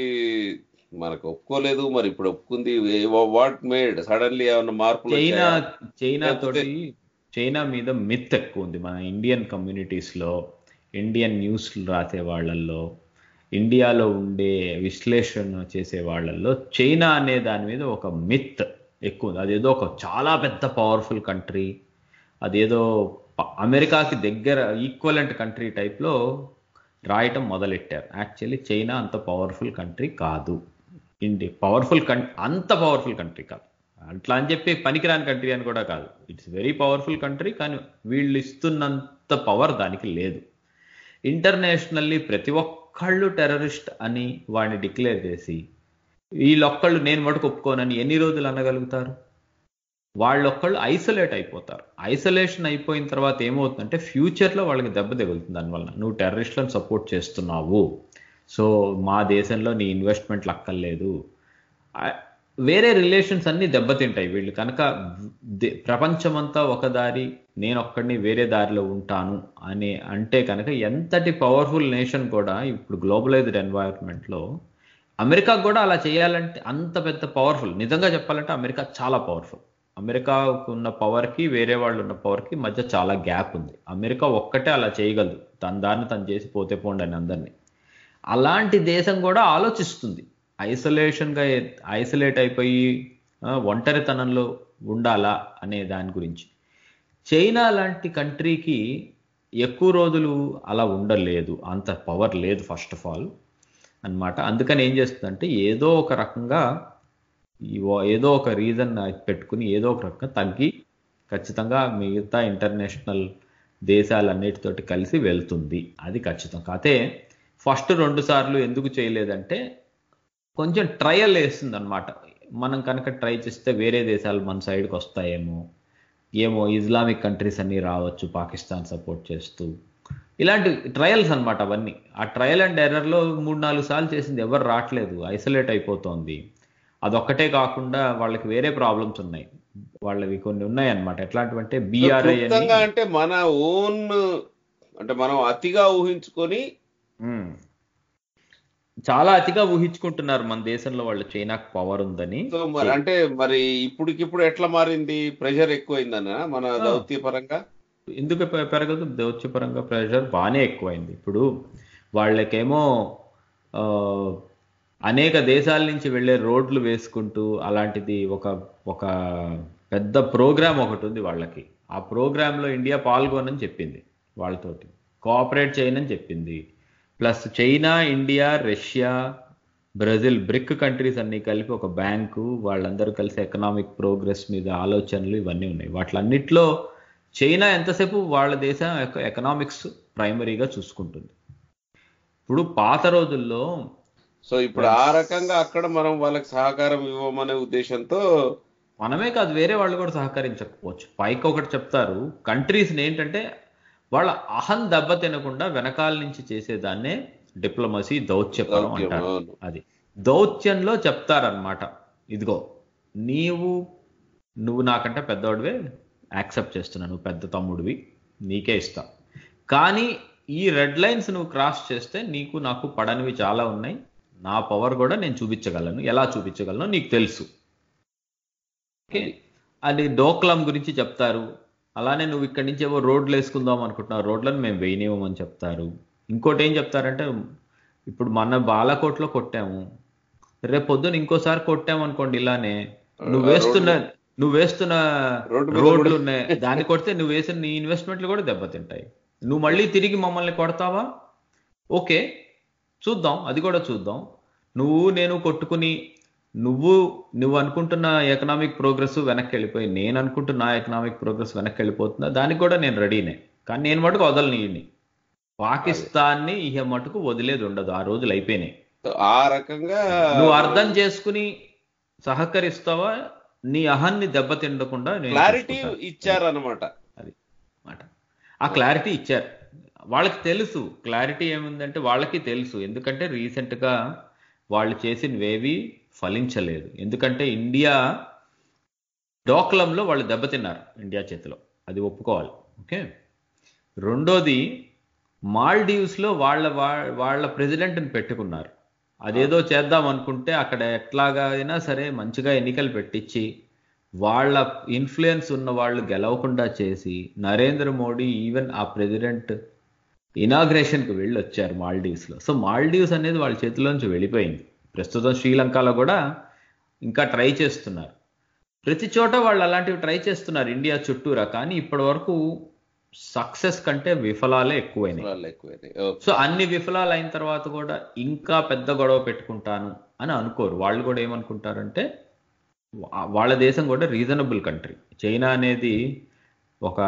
మనకు ఒప్పుకోలేదు మరి ఇప్పుడు ఒప్పుకుంది వాట్ మేడ్ సడన్లీ ఏమన్నా మార్పులు చైనా వచ్చాయా? చైనా లేకపోతే- తోటి చైనా మీద మిత్ ఎక్కువ ఉంది మన ఇండియన్ కమ్యూనిటీస్ లో ఇండియన్ న్యూస్ రాసే వాళ్ళల్లో ఇండియాలో ఉండే విశ్లేషణ చేసే వాళ్ళల్లో చైనా అనే దాని మీద ఒక మిత్ ఎక్కువ ఉంది అదేదో ఒక చాలా పెద్ద పవర్ఫుల్ కంట్రీ అదేదో ప- అమెరికాకి దగ్గర ఈక్వలెంట్ కంట్రీ టైప్లో రాయటం మొదలెట్టారు యాక్చువల్లీ చైనా అంత పవర్ఫుల్ కంట్రీ కాదు ఇండి పవర్ఫుల్ కం అంత పవర్ఫుల్ కంట్రీ కాదు అట్లా అని చెప్పి పనికిరాని కంట్రీ అని కూడా కాదు ఇట్స్ వెరీ పవర్ఫుల్ కంట్రీ కానీ వీళ్ళు ఇస్తున్నంత పవర్ దానికి లేదు ఇంటర్నేషనల్లీ ప్రతి ఒక్కళ్ళు టెర్రరిస్ట్ అని వాడిని డిక్లేర్ చేసి వీళ్ళొక్కళ్ళు నేను మటుకు ఒప్పుకోనని ఎన్ని రోజులు అనగలుగుతారు వాళ్ళొక్కళ్ళు ఐసోలేట్ అయిపోతారు ఐసోలేషన్ అయిపోయిన తర్వాత ఏమవుతుందంటే ఫ్యూచర్లో వాళ్ళకి దెబ్బ తగులుతుంది దానివల్ల నువ్వు టెర్రరిస్ట్లను సపోర్ట్ చేస్తున్నావు సో మా దేశంలో నీ ఇన్వెస్ట్మెంట్లు అక్కర్లేదు ఆ, వేరే రిలేషన్స్ అన్ని దెబ్బతింటాయి వీళ్ళు కనుక దే- ప్రపంచమంతా ఒక దారి నేను ఒక్కడిని వేరే దారిలో ఉంటాను అనే అంటే కనుక ఎంతటి పవర్ఫుల్ నేషన్ కూడా ఇప్పుడు గ్లోబలైజ్డ్ ఎన్వైరన్మెంట్లో అమెరికా కూడా అలా చేయాలంటే అంత పెద్ద పవర్ఫుల్ నిజంగా చెప్పాలంటే అమెరికా చాలా పవర్ఫుల్ అమెరికాకు ఉన్న పవర్కి వేరే వాళ్ళు ఉన్న పవర్కి మధ్య చాలా గ్యాప్ ఉంది అమెరికా ఒక్కటే అలా చేయగలదు తన దాన్ని తను చేసి పోతే పోండి అని అందరినీ అలాంటి దేశం కూడా ఆలోచిస్తుంది ఐసోలేషన్గా ఐసోలేట్ అయిపోయి ఆ, ఒంటరితనంలో ఉండాలా అనే దాని గురించి చైనా లాంటి కంట్రీకి ఎక్కువ రోజులు అలా ఉండలేదు అంత పవర్ లేదు ఫస్ట్ ఆఫ్ ఆల్ అన్నమాట అందుకని ఏం చేస్తుందంటే ఏదో ఒక రకంగా ఈ ఓ- ఏదో ఒక రీజన్ పెట్టుకుని ఏదో ఒక రకంగా తగ్గి ఖచ్చితంగా మిగతా ఇంటర్నేషనల్ దేశాలన్నిటితోటి కలిసి వెళ్తుంది అది ఖచ్చితం కాతే ఫస్ట్ రెండు సార్లు ఎందుకు చేయలేదంటే కొంచెం ట్రయల్ వేస్తుంది అనమాట మనం కనుక ట్రై చేస్తే వేరే దేశాలు మన సైడ్కి వస్తాయేమో ఏమో ఇస్లామిక్ కంట్రీస్ అన్నీ రావచ్చు పాకిస్తాన్ సపోర్ట్ చేస్తూ ఇలాంటి ట్రయల్స్ అన్నమాట అవన్నీ ఆ ట్రయల్ అండ్ ఎర్రర్లో మూడు నాలుగు సార్లు చేసింది ఎవరు రావట్లేదు ఐసోలేట్ అయిపోతోంది అదొక్కటే కాకుండా వాళ్ళకి వేరే ప్రాబ్లమ్స్ ఉన్నాయి వాళ్ళవి కొన్ని ఉన్నాయి అన్నమాట ఎట్లాంటివంటే బీఆర్ఐ అని క్లుప్తంగా అంటే మన ఓన్ అంటే మనం అతిగా ఊహించుకొని మ్మ్. చాలా అతిగా ఊహించుకుంటున్నారు మన దేశంలో వాళ్ళు చైనాకు పవర్ ఉందని సో మరి అంటే మరి ఇప్పటికిప్పుడు ఎట్లా మారింది ప్రెషర్ ఎక్కువైందనా మన దౌత్య పరంగా ఎందుకు పె- పెరగదు దౌత్యపరంగా ప్రెషర్ బాగానే ఎక్కువైంది ఇప్పుడు వాళ్ళకేమో ఆ, అనేక దేశాల నుంచి వెళ్ళే రోడ్లు వేసుకుంటూ అలాంటిది ఒక ఒక పెద్ద ప్రోగ్రామ్ ఒకటి ఉంది వాళ్ళకి ఆ ప్రోగ్రాంలో ఇండియా పాల్గొనని చెప్పింది వాళ్ళతోటి కోఆపరేట్ చేయనని చెప్పింది plus China India Russia Brazil BRIC countries అన్ని కలిపి ఒక బ్యాంకు వాళ్ళందరూ కలిసి ఎకనామిక్ ప్రోగ్రెస్ మీద ఆలోచనలు ఇవన్నీ ఉన్నాయి వాటిలన్నిట్లో చైనా ఎంతసేపు వాళ్ళ దేశం యొక్క ఎకనామిక్స్ ప్రైమరీగా చూసుకుంటుంది ఇప్పుడు పాత రోజుల్లో సో ఇప్పుడు ఆ రకంగా అక్కడ మనం వాళ్ళకి సహకారం ఇవ్వమనే ఉద్దేశంతో మనమే కాదు వేరే వాళ్ళు కూడా సహకరించకపోవచ్చు పైకి ఒకటి చెప్తారు కంట్రీస్ని ఏంటంటే వాళ్ళ అహం దెబ్బ తినకుండా వెనకాల నుంచి చేసేదాన్నే డిప్లొమసీ దౌత్యపరం దౌత్యం, అంటారు అవును. అది దౌత్యంలో చెప్తారనమాట ఇదిగో నీవు నువ్వు నాకంటే పెద్దవాడివే యాక్సెప్ట్ చేస్తున్నావు నువ్వు పెద్ద తమ్ముడివి నీకే ఇస్తా కానీ ఈ రెడ్ లైన్స్ నువ్వు క్రాస్ చేస్తే నీకు నాకు పడనివి చాలా ఉన్నాయి నా పవర్ కూడా నేను చూపించగలను ఎలా చూపించగలను నీకు తెలుసు ఓకే అది డోక్లాం గురించి చెప్తారు అలానే నువ్వు ఇక్కడి నుంచి ఏవో రోడ్లు వేసుకుందాం అనుకుంటున్నావు రోడ్లను మేము వేయనివ్వమని చెప్తారు ఇంకోటి ఏం చెప్తారంటే ఇప్పుడు మన బాలకోట్లో కొట్టాము రేపు పొద్దున ఇంకోసారి కొట్టాము అనుకోండి ఇలానే నువ్వు ఆ వేస్తున్న రోడ్లు- నువ్వు వేస్తున్న రోడ్డు మీద రోడ్లు కూడా- ఉన్నాయి దాన్ని కొడితే నువ్వు వేసిన నీ ఇన్వెస్ట్మెంట్లు కూడా దెబ్బతింటాయి నువ్వు మళ్ళీ తిరిగి మమ్మల్ని కొడతావా ఓకే చూద్దాం అది కూడా చూద్దాం నువ్వు నేను కొట్టుకుని నువ్వు నువ్వు అనుకుంటున్న ఎకనామిక్ ప్రోగ్రెస్ వెనక్కి వెళ్ళిపోయి నేను అనుకుంటున్న ఎకనామిక్ ప్రోగ్రెస్ వెనక్కి వెళ్ళిపోతుందా దానికి కూడా నేను రెడీనే కానీ నేను మటుకు వదలని ఈయన్ని పాకిస్తాన్ని ఇహ మటుకు వదిలేది ఉండదు ఆ రోజులు అయిపోయినాయి సో ఆ రకంగా నువ్వు అర్థం చేసుకుని సహకరిస్తావా నీ అహాన్ని దెబ్బతిండకుండా నేను క్లారిటీ చూసుకుంటా. ఇచ్చారనమాట అది మాట ఆ క్లారిటీ ఇచ్చారు వాళ్ళకి తెలుసు క్లారిటీ ఏముందంటే వాళ్ళకి తెలుసు ఎందుకంటే recent గా వాళ్ళు చేసినవేవి ఫలించలేదు ఎందుకంటే ఇండియా డోక్లంలో వాళ్ళు దెబ్బతిన్నారు ఇండియా చేతిలో అది ఒప్పుకోవాలి ఓకే రెండోది మాల్డీవ్స్లో వాళ్ళ వా- వాళ్ళ ప్రెసిడెంట్ని పెట్టుకున్నారు అదేదో చేద్దాం అనుకుంటే అక్కడ ఎట్లాగా అయినా సరే మంచిగా ఎన్నికలు పెట్టించి వాళ్ళ ఇన్ఫ్లుయెన్స్ ఉన్న వాళ్ళు గెలవకుండా చేసి నరేంద్ర మోడీ ఈవెన్ ఆ ప్రెసిడెంట్ ఇనాగ్రేషన్కి వెళ్ళి వచ్చారు మాల్డీవ్స్లో సో మాల్డీవ్స్ అనేది వాళ్ళ చేతిలోంచి వెళ్ళిపోయింది ప్రస్తుతం శ్రీలంకలో కూడా ఇంకా ట్రై చేస్తున్నారు ప్రతి చోట వాళ్ళు అలాంటివి ట్రై చేస్తున్నారు ఇండియా చుట్టూరా కానీ ఇప్పటి వరకు సక్సెస్ కంటే విఫలాలే ఎక్కువైనాయి వాళ్ళు ఎక్కువైనాయి. ఓకే. సో అన్ని విఫలాలు అయిన తర్వాత కూడా ఇంకా పెద్ద గొడవ పెట్టుకుంటాను అని అనుకోరు వాళ్ళు కూడా ఏమనుకుంటారంటే వా- వాళ్ళ దేశం కూడా రీజనబుల్ కంట్రీ చైనా అనేది ఒక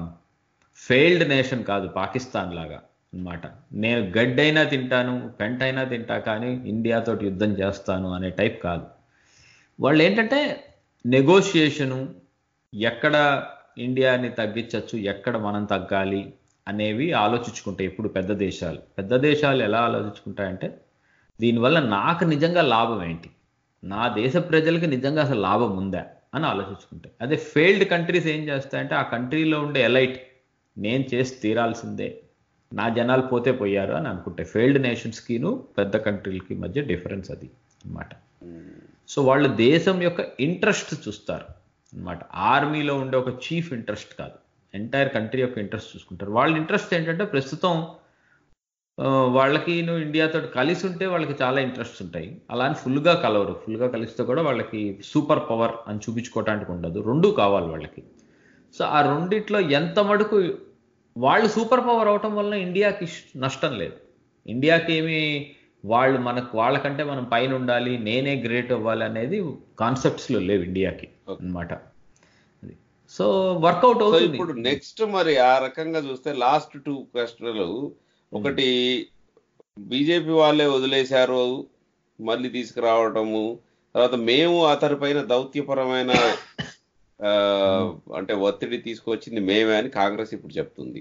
ఫెయిల్డ్ నేషన్ కాదు పాకిస్తాన్ లాగా అన్నమాట నేను గడ్డైనా తింటాను పెంట అయినా తింటా కానీ ఇండియాతో యుద్ధం చేస్తాను అనే టైప్ కాదు వాళ్ళు ఏంటంటే నెగోషియేషను ఎక్కడ ఇండియాని తగ్గించవచ్చు ఎక్కడ మనం తగ్గాలి అనేవి ఆలోచించుకుంటాయి ఇప్పుడు పెద్ద దేశాలు పెద్ద దేశాలు ఎలా ఆలోచించుకుంటాయంటే దీనివల్ల నాకు నిజంగా లాభం ఏంటి నా దేశ ప్రజలకి నిజంగా అసలు లాభం ఉందా అని ఆలోచించుకుంటాయి అదే ఫెయిల్డ్ కంట్రీస్ ఏం చేస్తాయంటే ఆ కంట్రీలో ఉండే ఎలైట్ నేను చేసి తీరాల్సిందే నా జనాలు పోతే పోయారు అని అనుకుంటాయి ఫెయిల్డ్ నేషన్స్కిను పెద్ద కంట్రీలకి మధ్య డిఫరెన్స్ అది అన్నమాట సో వాళ్ళు దేశం యొక్క ఇంట్రెస్ట్ చూస్తారు అన్నమాట ఆర్మీలో ఉండే ఒక చీఫ్ ఇంట్రెస్ట్ కాదు ఎంటైర్ కంట్రీ యొక్క ఇంట్రెస్ట్ చూసుకుంటారు వాళ్ళ ఇంట్రెస్ట్ ఏంటంటే ప్రస్తుతం ఆ, వాళ్ళకి నువ్వు ఇండియాతో కలిసి ఉంటే వాళ్ళకి చాలా ఇంట్రెస్ట్ ఉంటాయి అలా అని ఫుల్గా కలవరు ఫుల్గా కలిస్తే కూడా వాళ్ళకి సూపర్ పవర్ అని చూపించుకోవటానికి ఉండదు రెండూ కావాలి వాళ్ళకి సో ఆ రెండిట్లో ఎంత మటుకు వాళ్ళు సూపర్ పవర్ అవటం వల్ల ఇండియాకి ఇష్- నష్టం లేదు ఇండియాకి ఏమి వాళ్ళు మనకు వాళ్ళకంటే మనం పైన ఉండాలి నేనే గ్రేట్ అవ్వాలి అనేది కాన్సెప్ట్స్ లో లేవు ఇండియాకి అన్నమాట అది సో వర్కౌట్ సో అవుతుంది ఇప్పుడు నెక్స్ట్ మరి ఆ రకంగా చూస్తే లాస్ట్ టూ ప్రశ్నలు ఒకటి బీజేపీ వాళ్ళే వదిలేశారు మళ్ళీ తీసుకురావటము తర్వాత మేము అతని పైన దౌత్యపరమైన ఆ, అంటే ఒత్తిడి తీసుకొచ్చింది మేమే అని కాంగ్రెస్ ఇప్పుడు చెప్తుంది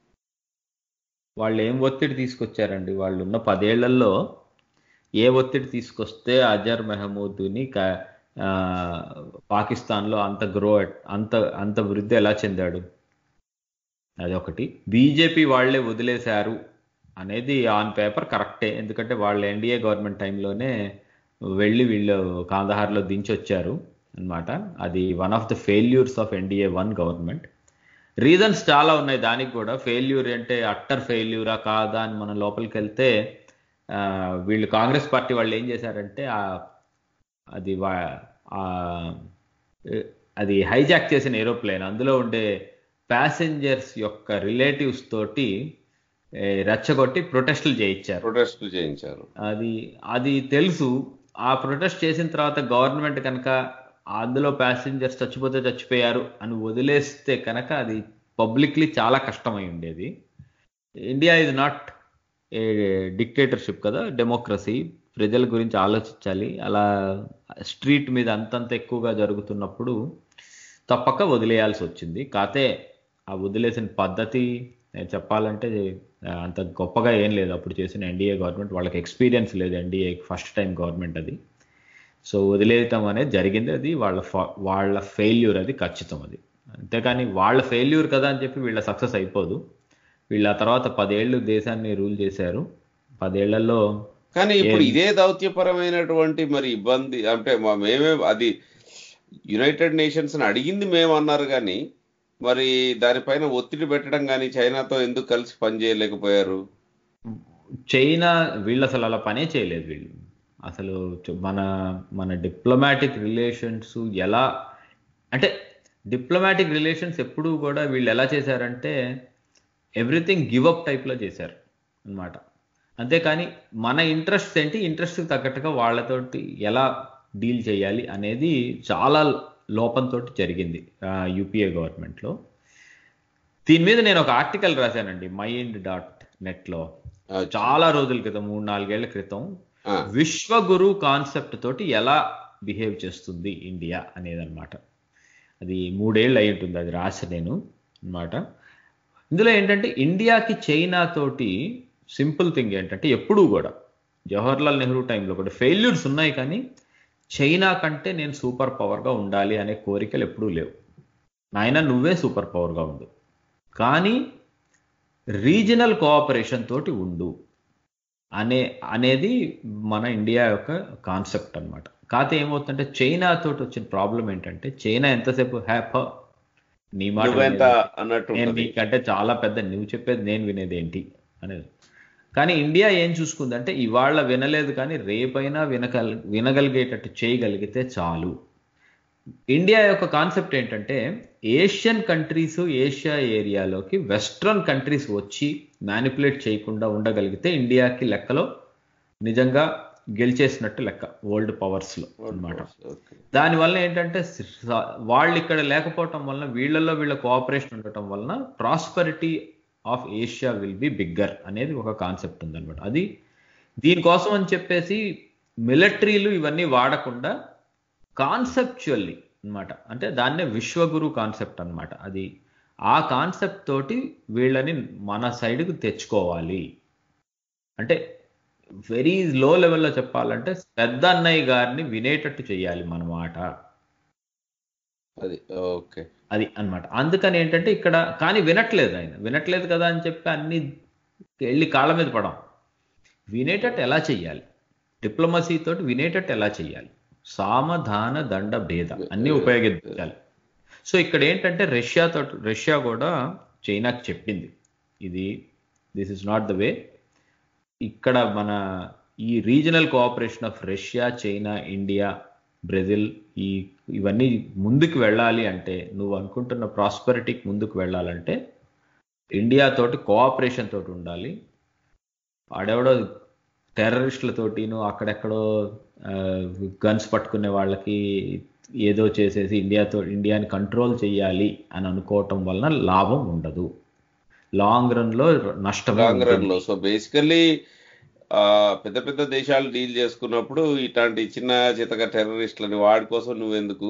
వాళ్ళు ఏం ఒత్తిడి తీసుకొచ్చారండి వాళ్ళు ఉన్న పదేళ్లలో ఏ ఒత్తిడి తీసుకొస్తే అజర్ మెహమూద్ని క- ఆ, పాకిస్తాన్లో అంత గ్రో అంత అంత వృద్ధి ఎలా చెందాడు అదొకటి బీజేపీ వాళ్ళే వదిలేశారు అనేది ఆన్ పేపర్ కరెక్టే ఎందుకంటే వాళ్ళు ఎన్డీఏ గవర్నమెంట్ టైంలోనే వెళ్ళి వీళ్ళు కాందహార్లో దించొచ్చారు అన్నమాట అది one of the failures of NDA one government reasons చాలా ఉన్నాయి దానికి కూడా ఫెయిల్యూర్ అంటే అట్టర్ ఫెయిల్యూరా కాదా అని మనం లోపలికి వెళ్తే ఆ, వీళ్ళు కాంగ్రెస్ పార్టీ వాళ్ళు ఏం చేశారంటే ఆ అది వా- ఆ, ఏ- అది హైజాక్ చేసిన ఏరోప్లేన్ అందులో ఉండే ప్యాసింజర్స్ యొక్క రిలేటివ్స్ తోటి ఏ, రెచ్చగొట్టి ప్రొటెస్టులు చేయించారు ప్రొటెస్ట్లు చేయించారు అది అది తెలుసు ఆ ప్రొటెస్ట్ చేసిన తర్వాత గవర్నమెంట్ కనుక అందులో ప్యాసింజర్స్ చచ్చిపోతే చచ్చిపోయారు అని వదిలేస్తే కనుక అది పబ్లిక్లీ చాలా కష్టమై ఉండేది India is not a dictatorship కదా డెమోక్రసీ ప్రజల గురించి ఆలోచించాలి అలా స్ట్రీట్ మీద అంతంత ఎక్కువగా జరుగుతున్నప్పుడు తప్పక వదిలేయాల్సి వచ్చింది కాతే ఆ వదిలేసిన పద్ధతి నేను చెప్పాలంటే ఆ, అంత గొప్పగా ఏం లేదు అప్పుడు చేసిన ఎన్డీఏ గవర్నమెంట్ వాళ్ళకి ఎక్స్పీరియన్స్ లేదు ఎన్డీఏ ఫస్ట్ టైం గవర్నమెంట్ అది సో వదిలేయటం అనేది జరిగింది అది వాళ్ళ ఫా- వాళ్ళ ఫెయిల్యూర్ అది ఖచ్చితం అది అంతేకాని వాళ్ళ ఫెయిల్యూర్ కదా అని చెప్పి వీళ్ళ సక్సెస్ అయిపోదు వీళ్ళ తర్వాత పదేళ్ళు దేశాన్ని రూల్ చేశారు పదేళ్లలో కానీ ఇప్పుడు ఏం- ఇదే దౌత్యపరమైనటువంటి మరి ఇబ్బంది అంటే మా- మేమే అది యునైటెడ్ నేషన్స్ అడిగింది మేము అన్నారు కానీ మరి దానిపైన ఒత్తిడి పెట్టడం కానీ చైనాతో ఎందుకు కలిసి పనిచేయలేకపోయారు చైనా వీళ్ళు అసలు అలా పనే చేయలేదు వీళ్ళు అసలు చ- మన మన డిప్లొమాటిక్ రిలేషన్స్ ఎలా అంటే డిప్లొమాటిక్ రిలేషన్స్ ఎప్పుడూ కూడా వీళ్ళు ఎలా చేశారంటే ఎవ్రీథింగ్ గివ్ అప్ టైప్లో చేశారు అన్నమాట అంతేకాని మన ఇంట్రెస్ట్ ఏంటి ఇంట్రెస్ట్కి తగ్గట్టుగా వాళ్ళతోటి ఎలా డీల్ చేయాలి అనేది చాలా లోపంతో జరిగింది యూపీఏ గవర్నమెంట్లో దీని మీద నేను ఒక ఆర్టికల్ రాశానండి మైండ్ డాట్ నెట్లో చాలా రోజుల క్రితం మూడు నాలుగేళ్ల క్రితం విశ్వగురు కాన్సెప్ట్ తోటి ఎలా బిహేవ్ చేస్తుంది ఇండియా అనేది అనమాట అది మూడేళ్ళు అయి ఉంటుంది అది రాసి నేను అనమాట ఇందులో ఏంటంటే ఇండియాకి చైనా తోటి సింపుల్ థింగ్ ఏంటంటే ఎప్పుడూ కూడా జవహర్లాల్ నెహ్రూ టైంలో కూడా ఫెయిల్యూర్స్ ఉన్నాయి కానీ చైనా కంటే నేను సూపర్ పవర్గా ఉండాలి అనే కోరికలు ఎప్పుడూ లేవు నాయన నువ్వే సూపర్ పవర్గా ఉండు కానీ రీజనల్ కోఆపరేషన్ తోటి ఉండు అనే అనేది మన ఇండియా యొక్క కాన్సెప్ట్ అనమాట కాకపోతే ఏమవుతుందంటే చైనా తోటి వచ్చిన ప్రాబ్లం ఏంటంటే చైనా ఎంతసేపు హ్యాప నీ మాట నువ్వెంత వినేది. అన్నట్టు నేను ఉంటది. నీకంటే చాలా పెద్ద నువ్వు చెప్పేది నేను వినేది ఏంటి అనేది కానీ ఇండియా ఏం చూసుకుందంటే ఇవాళ వినలేదు కానీ రేపైనా వినగల వినగలిగేటట్టు చేయగలిగితే చాలు ఇండియా యొక్క కాన్సెప్ట్ ఏంటంటే ఏషియన్ కంట్రీస్ ఏషియా ఏరియాలోకి వెస్ట్రన్ కంట్రీస్ వచ్చి మ్యానిపులేట్ చేయకుండా ఉండగలిగితే ఇండియాకి లెక్కలో నిజంగా గెలిచేసినట్టు లెక్క వరల్డ్ పవర్స్లో అన్నమాట దానివల్ల ఏంటంటే స- వాళ్ళు ఇక్కడ లేకపోవటం వలన వీళ్ళల్లో వీళ్ళ కోఆపరేషన్ ఉండటం వలన prosperity of Asia will be bigger అనేది ఒక కాన్సెప్ట్ ఉందన్నమాట అది దీనికోసం అని చెప్పేసి మిలిటరీలు ఇవన్నీ వాడకుండా కాన్సెప్చువల్లీ అన్నమాట అంటే దాన్నే విశ్వగురు కాన్సెప్ట్ అన్నమాట అది ఆ కాన్సెప్ట్ తోటి వీళ్ళని మన సైడ్కి తెచ్చుకోవాలి అంటే వెరీ లో లెవెల్లో చెప్పాలంటే పెద్ద అన్నయ్య గారిని వినేటట్టు చేయాలి మన మాట అది ఓకే అది అన్నమాట అందుకని ఏంటంటే ఇక్కడ కానీ వినట్లేదు ఆయన వినట్లేదు కదా అని చెప్పి అన్ని వెళ్ళి కాళ్ళ మీద పడం వినేటట్టు ఎలా చెయ్యాలి డిప్లొమసీ తోటి వినేటట్టు ఎలా చెయ్యాలి సామధాన దండ భేద అన్ని ఉపయోగించాలి సో ఇక్కడ ఏంటంటే రష్యాతో రష్యా కూడా చైనాకి చెప్పింది ఇది this is not the way ఇక్కడ మన ఈ regional cooperation of Russia China India Brazil ఈ ఇవన్నీ ముందుకు వెళ్ళాలి అంటే నువ్వు అనుకుంటున్న ప్రాస్పరిటీకి ముందుకు వెళ్ళాలంటే ఇండియా తోటి కోఆపరేషన్ తోటి ఉండాలి ఆడెవడో టెర్రరిస్టులతోటిను అక్కడెక్కడో గన్స్ పట్టుకునే వాళ్ళకి ఏదో చేసేసి ఇండియాతో ఇండియాని కంట్రోల్ చేయాలి అని అనుకోవటం వలన లాభం ఉండదు లాంగ్ రన్ లో నష్టం లాంగ్ రన్ లో సో బేసికల్లీ పెద్ద పెద్ద దేశాలు డీల్ చేసుకున్నప్పుడు ఇట్లాంటి చిన్న చితక టెర్రరిస్టులని వాడి కోసం నువ్వెందుకు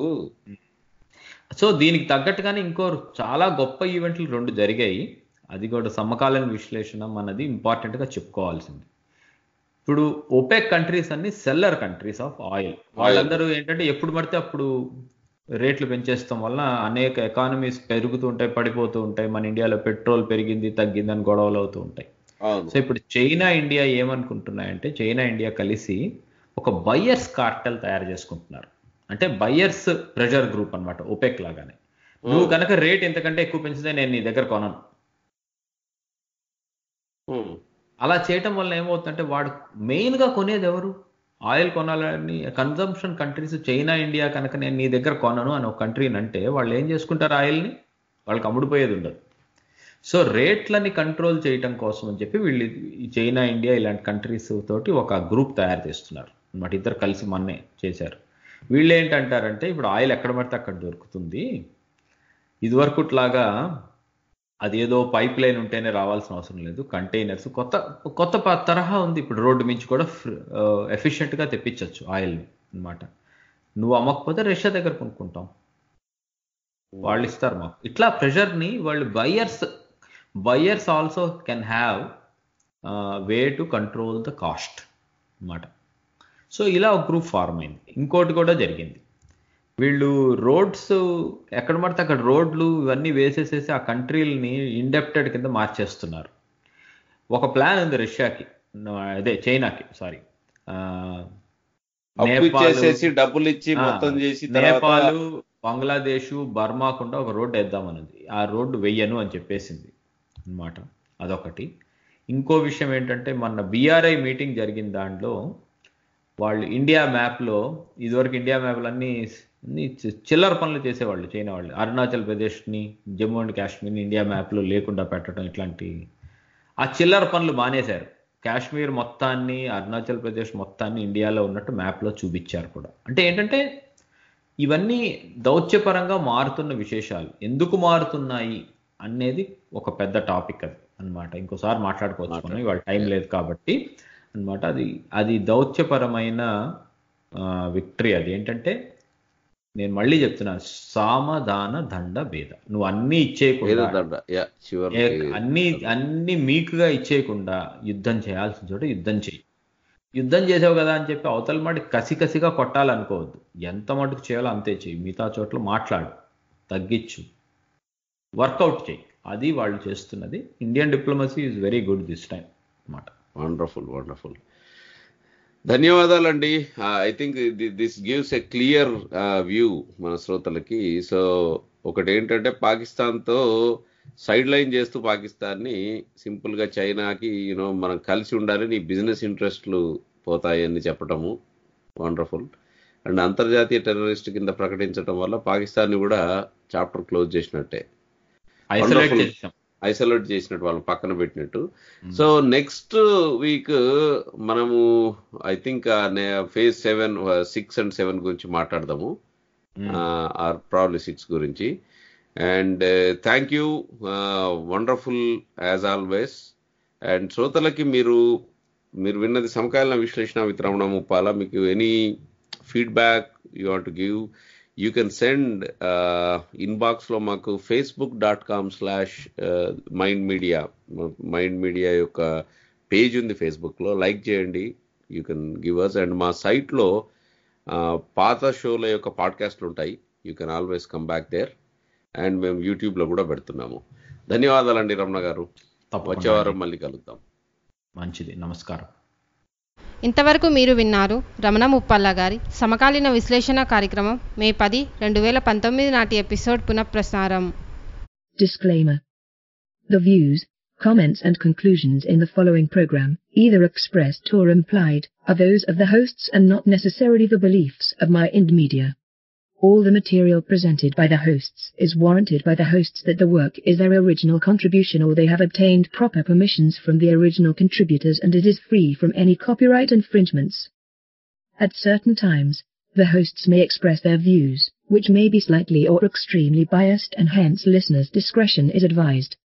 సో దీనికి తగ్గట్టుగానే ఇంకో చాలా గొప్ప ఈవెంట్లు రెండు జరిగాయి అది కూడా సమకాలీన విశ్లేషణ మనది ఇంపార్టెంట్ గా చెప్పుకోవాల్సింది ఇప్పుడు ఒపెక్ కంట్రీస్ అన్ని సెల్లర్ కంట్రీస్ ఆఫ్ ఆయిల్ వాళ్ళందరూ ఏంటంటే ఎప్పుడు పడితే అప్పుడు రేట్లు పెంచేస్తాం వల్ల అనేక ఎకానమీస్ పెరుగుతూ ఉంటాయి పడిపోతూ ఉంటాయి మన ఇండియాలో పెట్రోల్ పెరిగింది తగ్గింది అని గొడవలు అవుతూ ఉంటాయి అవును సో ఇప్పుడు చైనా ఇండియా ఏమనుకుంటున్నాయంటే చైనా ఇండియా కలిసి ఒక బయ్యర్స్ కార్టెల్ తయారు చేసుకుంటున్నారు అంటే బయ్యర్స్ ప్రెషర్ గ్రూప్ అన్నమాట ఒపెక్ లాగానే నువ్వు కనుక రేట్ ఎంతకంటే ఎక్కువ పెంచితే నేను నీ దగ్గర కొనను Hmm. అలా చేయటం వల్ల ఏమవుతుందంటే వాడు మెయిన్ గా కొనేది ఎవరు ఆయిల్ కొనాలని కన్జంప్షన్ కంట్రీస్ చైనా ఇండియా కనుక నేను నీ దగ్గర కొనను అని ఒక కంట్రీని అంటే వాళ్ళు ఏం చేసుకుంటారు ఆయిల్ని వాళ్ళకి అమ్ముడుపోయేది ఉండదు సో రేట్లని కంట్రోల్ చేయటం కోసం అని చెప్పి వీళ్ళు ఈ చైనా ఇండియా ఇలాంటి కంట్రీస్ తోటి ఒక గ్రూప్ తయారు చేస్తున్నారు అన్నమాట ఇద్దరు కలిసి మొన్నే చేశారు వీళ్ళు ఏంటంటారంటే ఇప్పుడు ఆయిల్ ఎక్కడ పడితే అక్కడ దొరుకుతుంది ఇదివరకుట్లాగా అదేదో పైప్ లైన్ ఉంటేనే రావాల్సిన అవసరం లేదు కంటైనర్స్ కొత్త కొత్త ప- తరహా ఉంది ఇప్పుడు రోడ్డు మించి కూడా ఎఫిషియెంట్ గా తెప్పించవచ్చు ఆయిల్ని అన్నమాట నువ్వు అమ్మకపోతే రష్యా దగ్గర కొనుక్కుంటాం వాళ్ళు ఇస్తారు మాకు ఇట్లా ప్రెషర్ ని వాళ్ళు buyers buyers also can have way to control the cost అన్నమాట సో ఇలా ఒక గ్రూప్ ఫార్మ్ అయింది ఇంకోటి కూడా జరిగింది వీళ్ళు రోడ్స్ ఎక్కడ పడితే అక్కడ రోడ్లు ఇవన్నీ వేసేసేసి ఆ కంట్రీలని ఇండెప్టెడ్ కింద మార్చేస్తున్నారు ఒక ప్లాన్ ఉంది రష్యాకి అదే చైనాకి సారీ అప్పు ఇచ్చేసేసి డబ్బులు ఇచ్చి మొత్తం చేసి తర్వాత నేపాల్ బంగ్లాదేశ్ బర్మా కుండా ఒక రోడ్డు వేద్దామన్నది ఆ రోడ్డు వెయ్యను అని చెప్పేసింది అన్నమాట అదొకటి ఇంకో విషయం ఏంటంటే మొన్న బీఆర్ఐ మీటింగ్ జరిగిన దాంట్లో వాళ్ళు ఇండియా మ్యాప్లో ఇదివరకు ఇండియా మ్యాప్లు అన్ని అన్ని చి- చిల్లర పనులు చేసేవాళ్ళు చైనా వాళ్ళు అరుణాచల్ ప్రదేశ్ని జమ్మూ అండ్ కాశ్మీర్ని ఇండియా మ్యాప్లో లేకుండా పెట్టడం ఇట్లాంటి ఆ చిల్లర పనులు మానేశారు కాశ్మీర్ మొత్తాన్ని అరుణాచల్ ప్రదేశ్ మొత్తాన్ని ఇండియాలో ఉన్నట్టు మ్యాప్లో చూపించారు కూడా అంటే ఏంటంటే ఇవన్నీ దౌత్యపరంగా మారుతున్న విశేషాలు ఎందుకు మారుతున్నాయి అనేది ఒక పెద్ద టాపిక్ అది అన్నమాట ఇంకోసారి మాట్లాడుకోవచ్చు మనం ఇవాళ టైం లేదు కాబట్టి అన్నమాట అది అది దౌత్యపరమైన విక్టరీ అది ఏంటంటే నేను మళ్ళీ చెప్తున్నా సామధాన దండ భేద నువ్వు అన్ని ఇచ్చేయకుండా వేదదండ యా చివరికి ఏ- అన్ని అన్ని మీకుగా ఇచ్చేయకుండా యుద్ధం చేయాల్సిన చోట యుద్ధం చేయి యుద్ధం చేసావు కదా అని చెప్పి అవతల మాట కసి కసిగా కొట్టాలనుకోవద్దు ఎంత మటుకు చేయాలో అంతే చేయి మిగతా చోట్ల మాట్లాడు తగ్గించు వర్కౌట్ చేయి అది వాళ్ళు చేస్తున్నది Indian diplomacy is very good this time అన్నమాట వండర్ఫుల్ వండర్ఫుల్ ధన్యవాదాలండి I think this gives a clear view మన శ్రోతలకి సో ఒకటి ఏంటంటే పాకిస్తాన్తో సైడ్ లైన్ చేస్తూ పాకిస్తాన్ని సింపుల్గా చైనాకి యూనో మనం కలిసి ఉండాలి నీ బిజినెస్ ఇంట్రెస్ట్లు పోతాయని చెప్పటము వండర్ఫుల్ అండ్ అంతర్జాతీయ టెర్రరిస్ట్ కింద ప్రకటించడం వల్ల పాకిస్తాన్ని కూడా చాప్టర్ క్లోజ్ చేసినట్టే ఐసోలేట్ Wonderful. చేసాం ఐసోలేట్ చేసినట్టు వాళ్ళని పక్కన పెట్టినట్టు సో నెక్స్ట్ వీక్ మనము I think phase seven six and seven గురించి మాట్లాడదాము ఆర్ ప్రాబ్లీ సిక్స్ గురించి and thank you wonderful as always and శ్రోతలకి మీరు మీరు విన్నది సమకాలీన విశ్లేషణ విత్ రమణ ముప్పాల మీకు any feedback you want give you can send ఇన్బాక్స్లో మాకు Facebook dot com slash mind media mind media యొక్క పేజ్ ఉంది ఫేస్బుక్లో లైక్ చేయండి you can give us and మా సైట్లో పాత షోల యొక్క పాడ్కాస్ట్లు ఉంటాయి you can always come back there and మేము యూట్యూబ్లో కూడా పెడుతున్నాము ధన్యవాదాలండి రమణ గారు తప్పకుండా వచ్చే వారం మళ్ళీ కలుద్దాం మంచిది నమస్కారం ఇంతవరకు మీరు విన్నారు రమణ ముప్పల్ల గారి సమకాలీన విశ్లేషణ కార్యక్రమం మే పది రెండు వేల పంతొమ్మిది నాటి ఎపిసోడ్ పునఃప్రసారం Disclaimer. The views, comments and conclusions in the following program, either expressed or implied, are those of the hosts and not necessarily the beliefs of my Ind Media. All the material presented by the hosts is warranted by the hosts that the work is their original contribution or they have obtained proper permissions from the original contributors and it is free from any copyright infringements. At certain times, the hosts may express their views, which may be slightly or extremely biased and hence listeners' discretion is advised.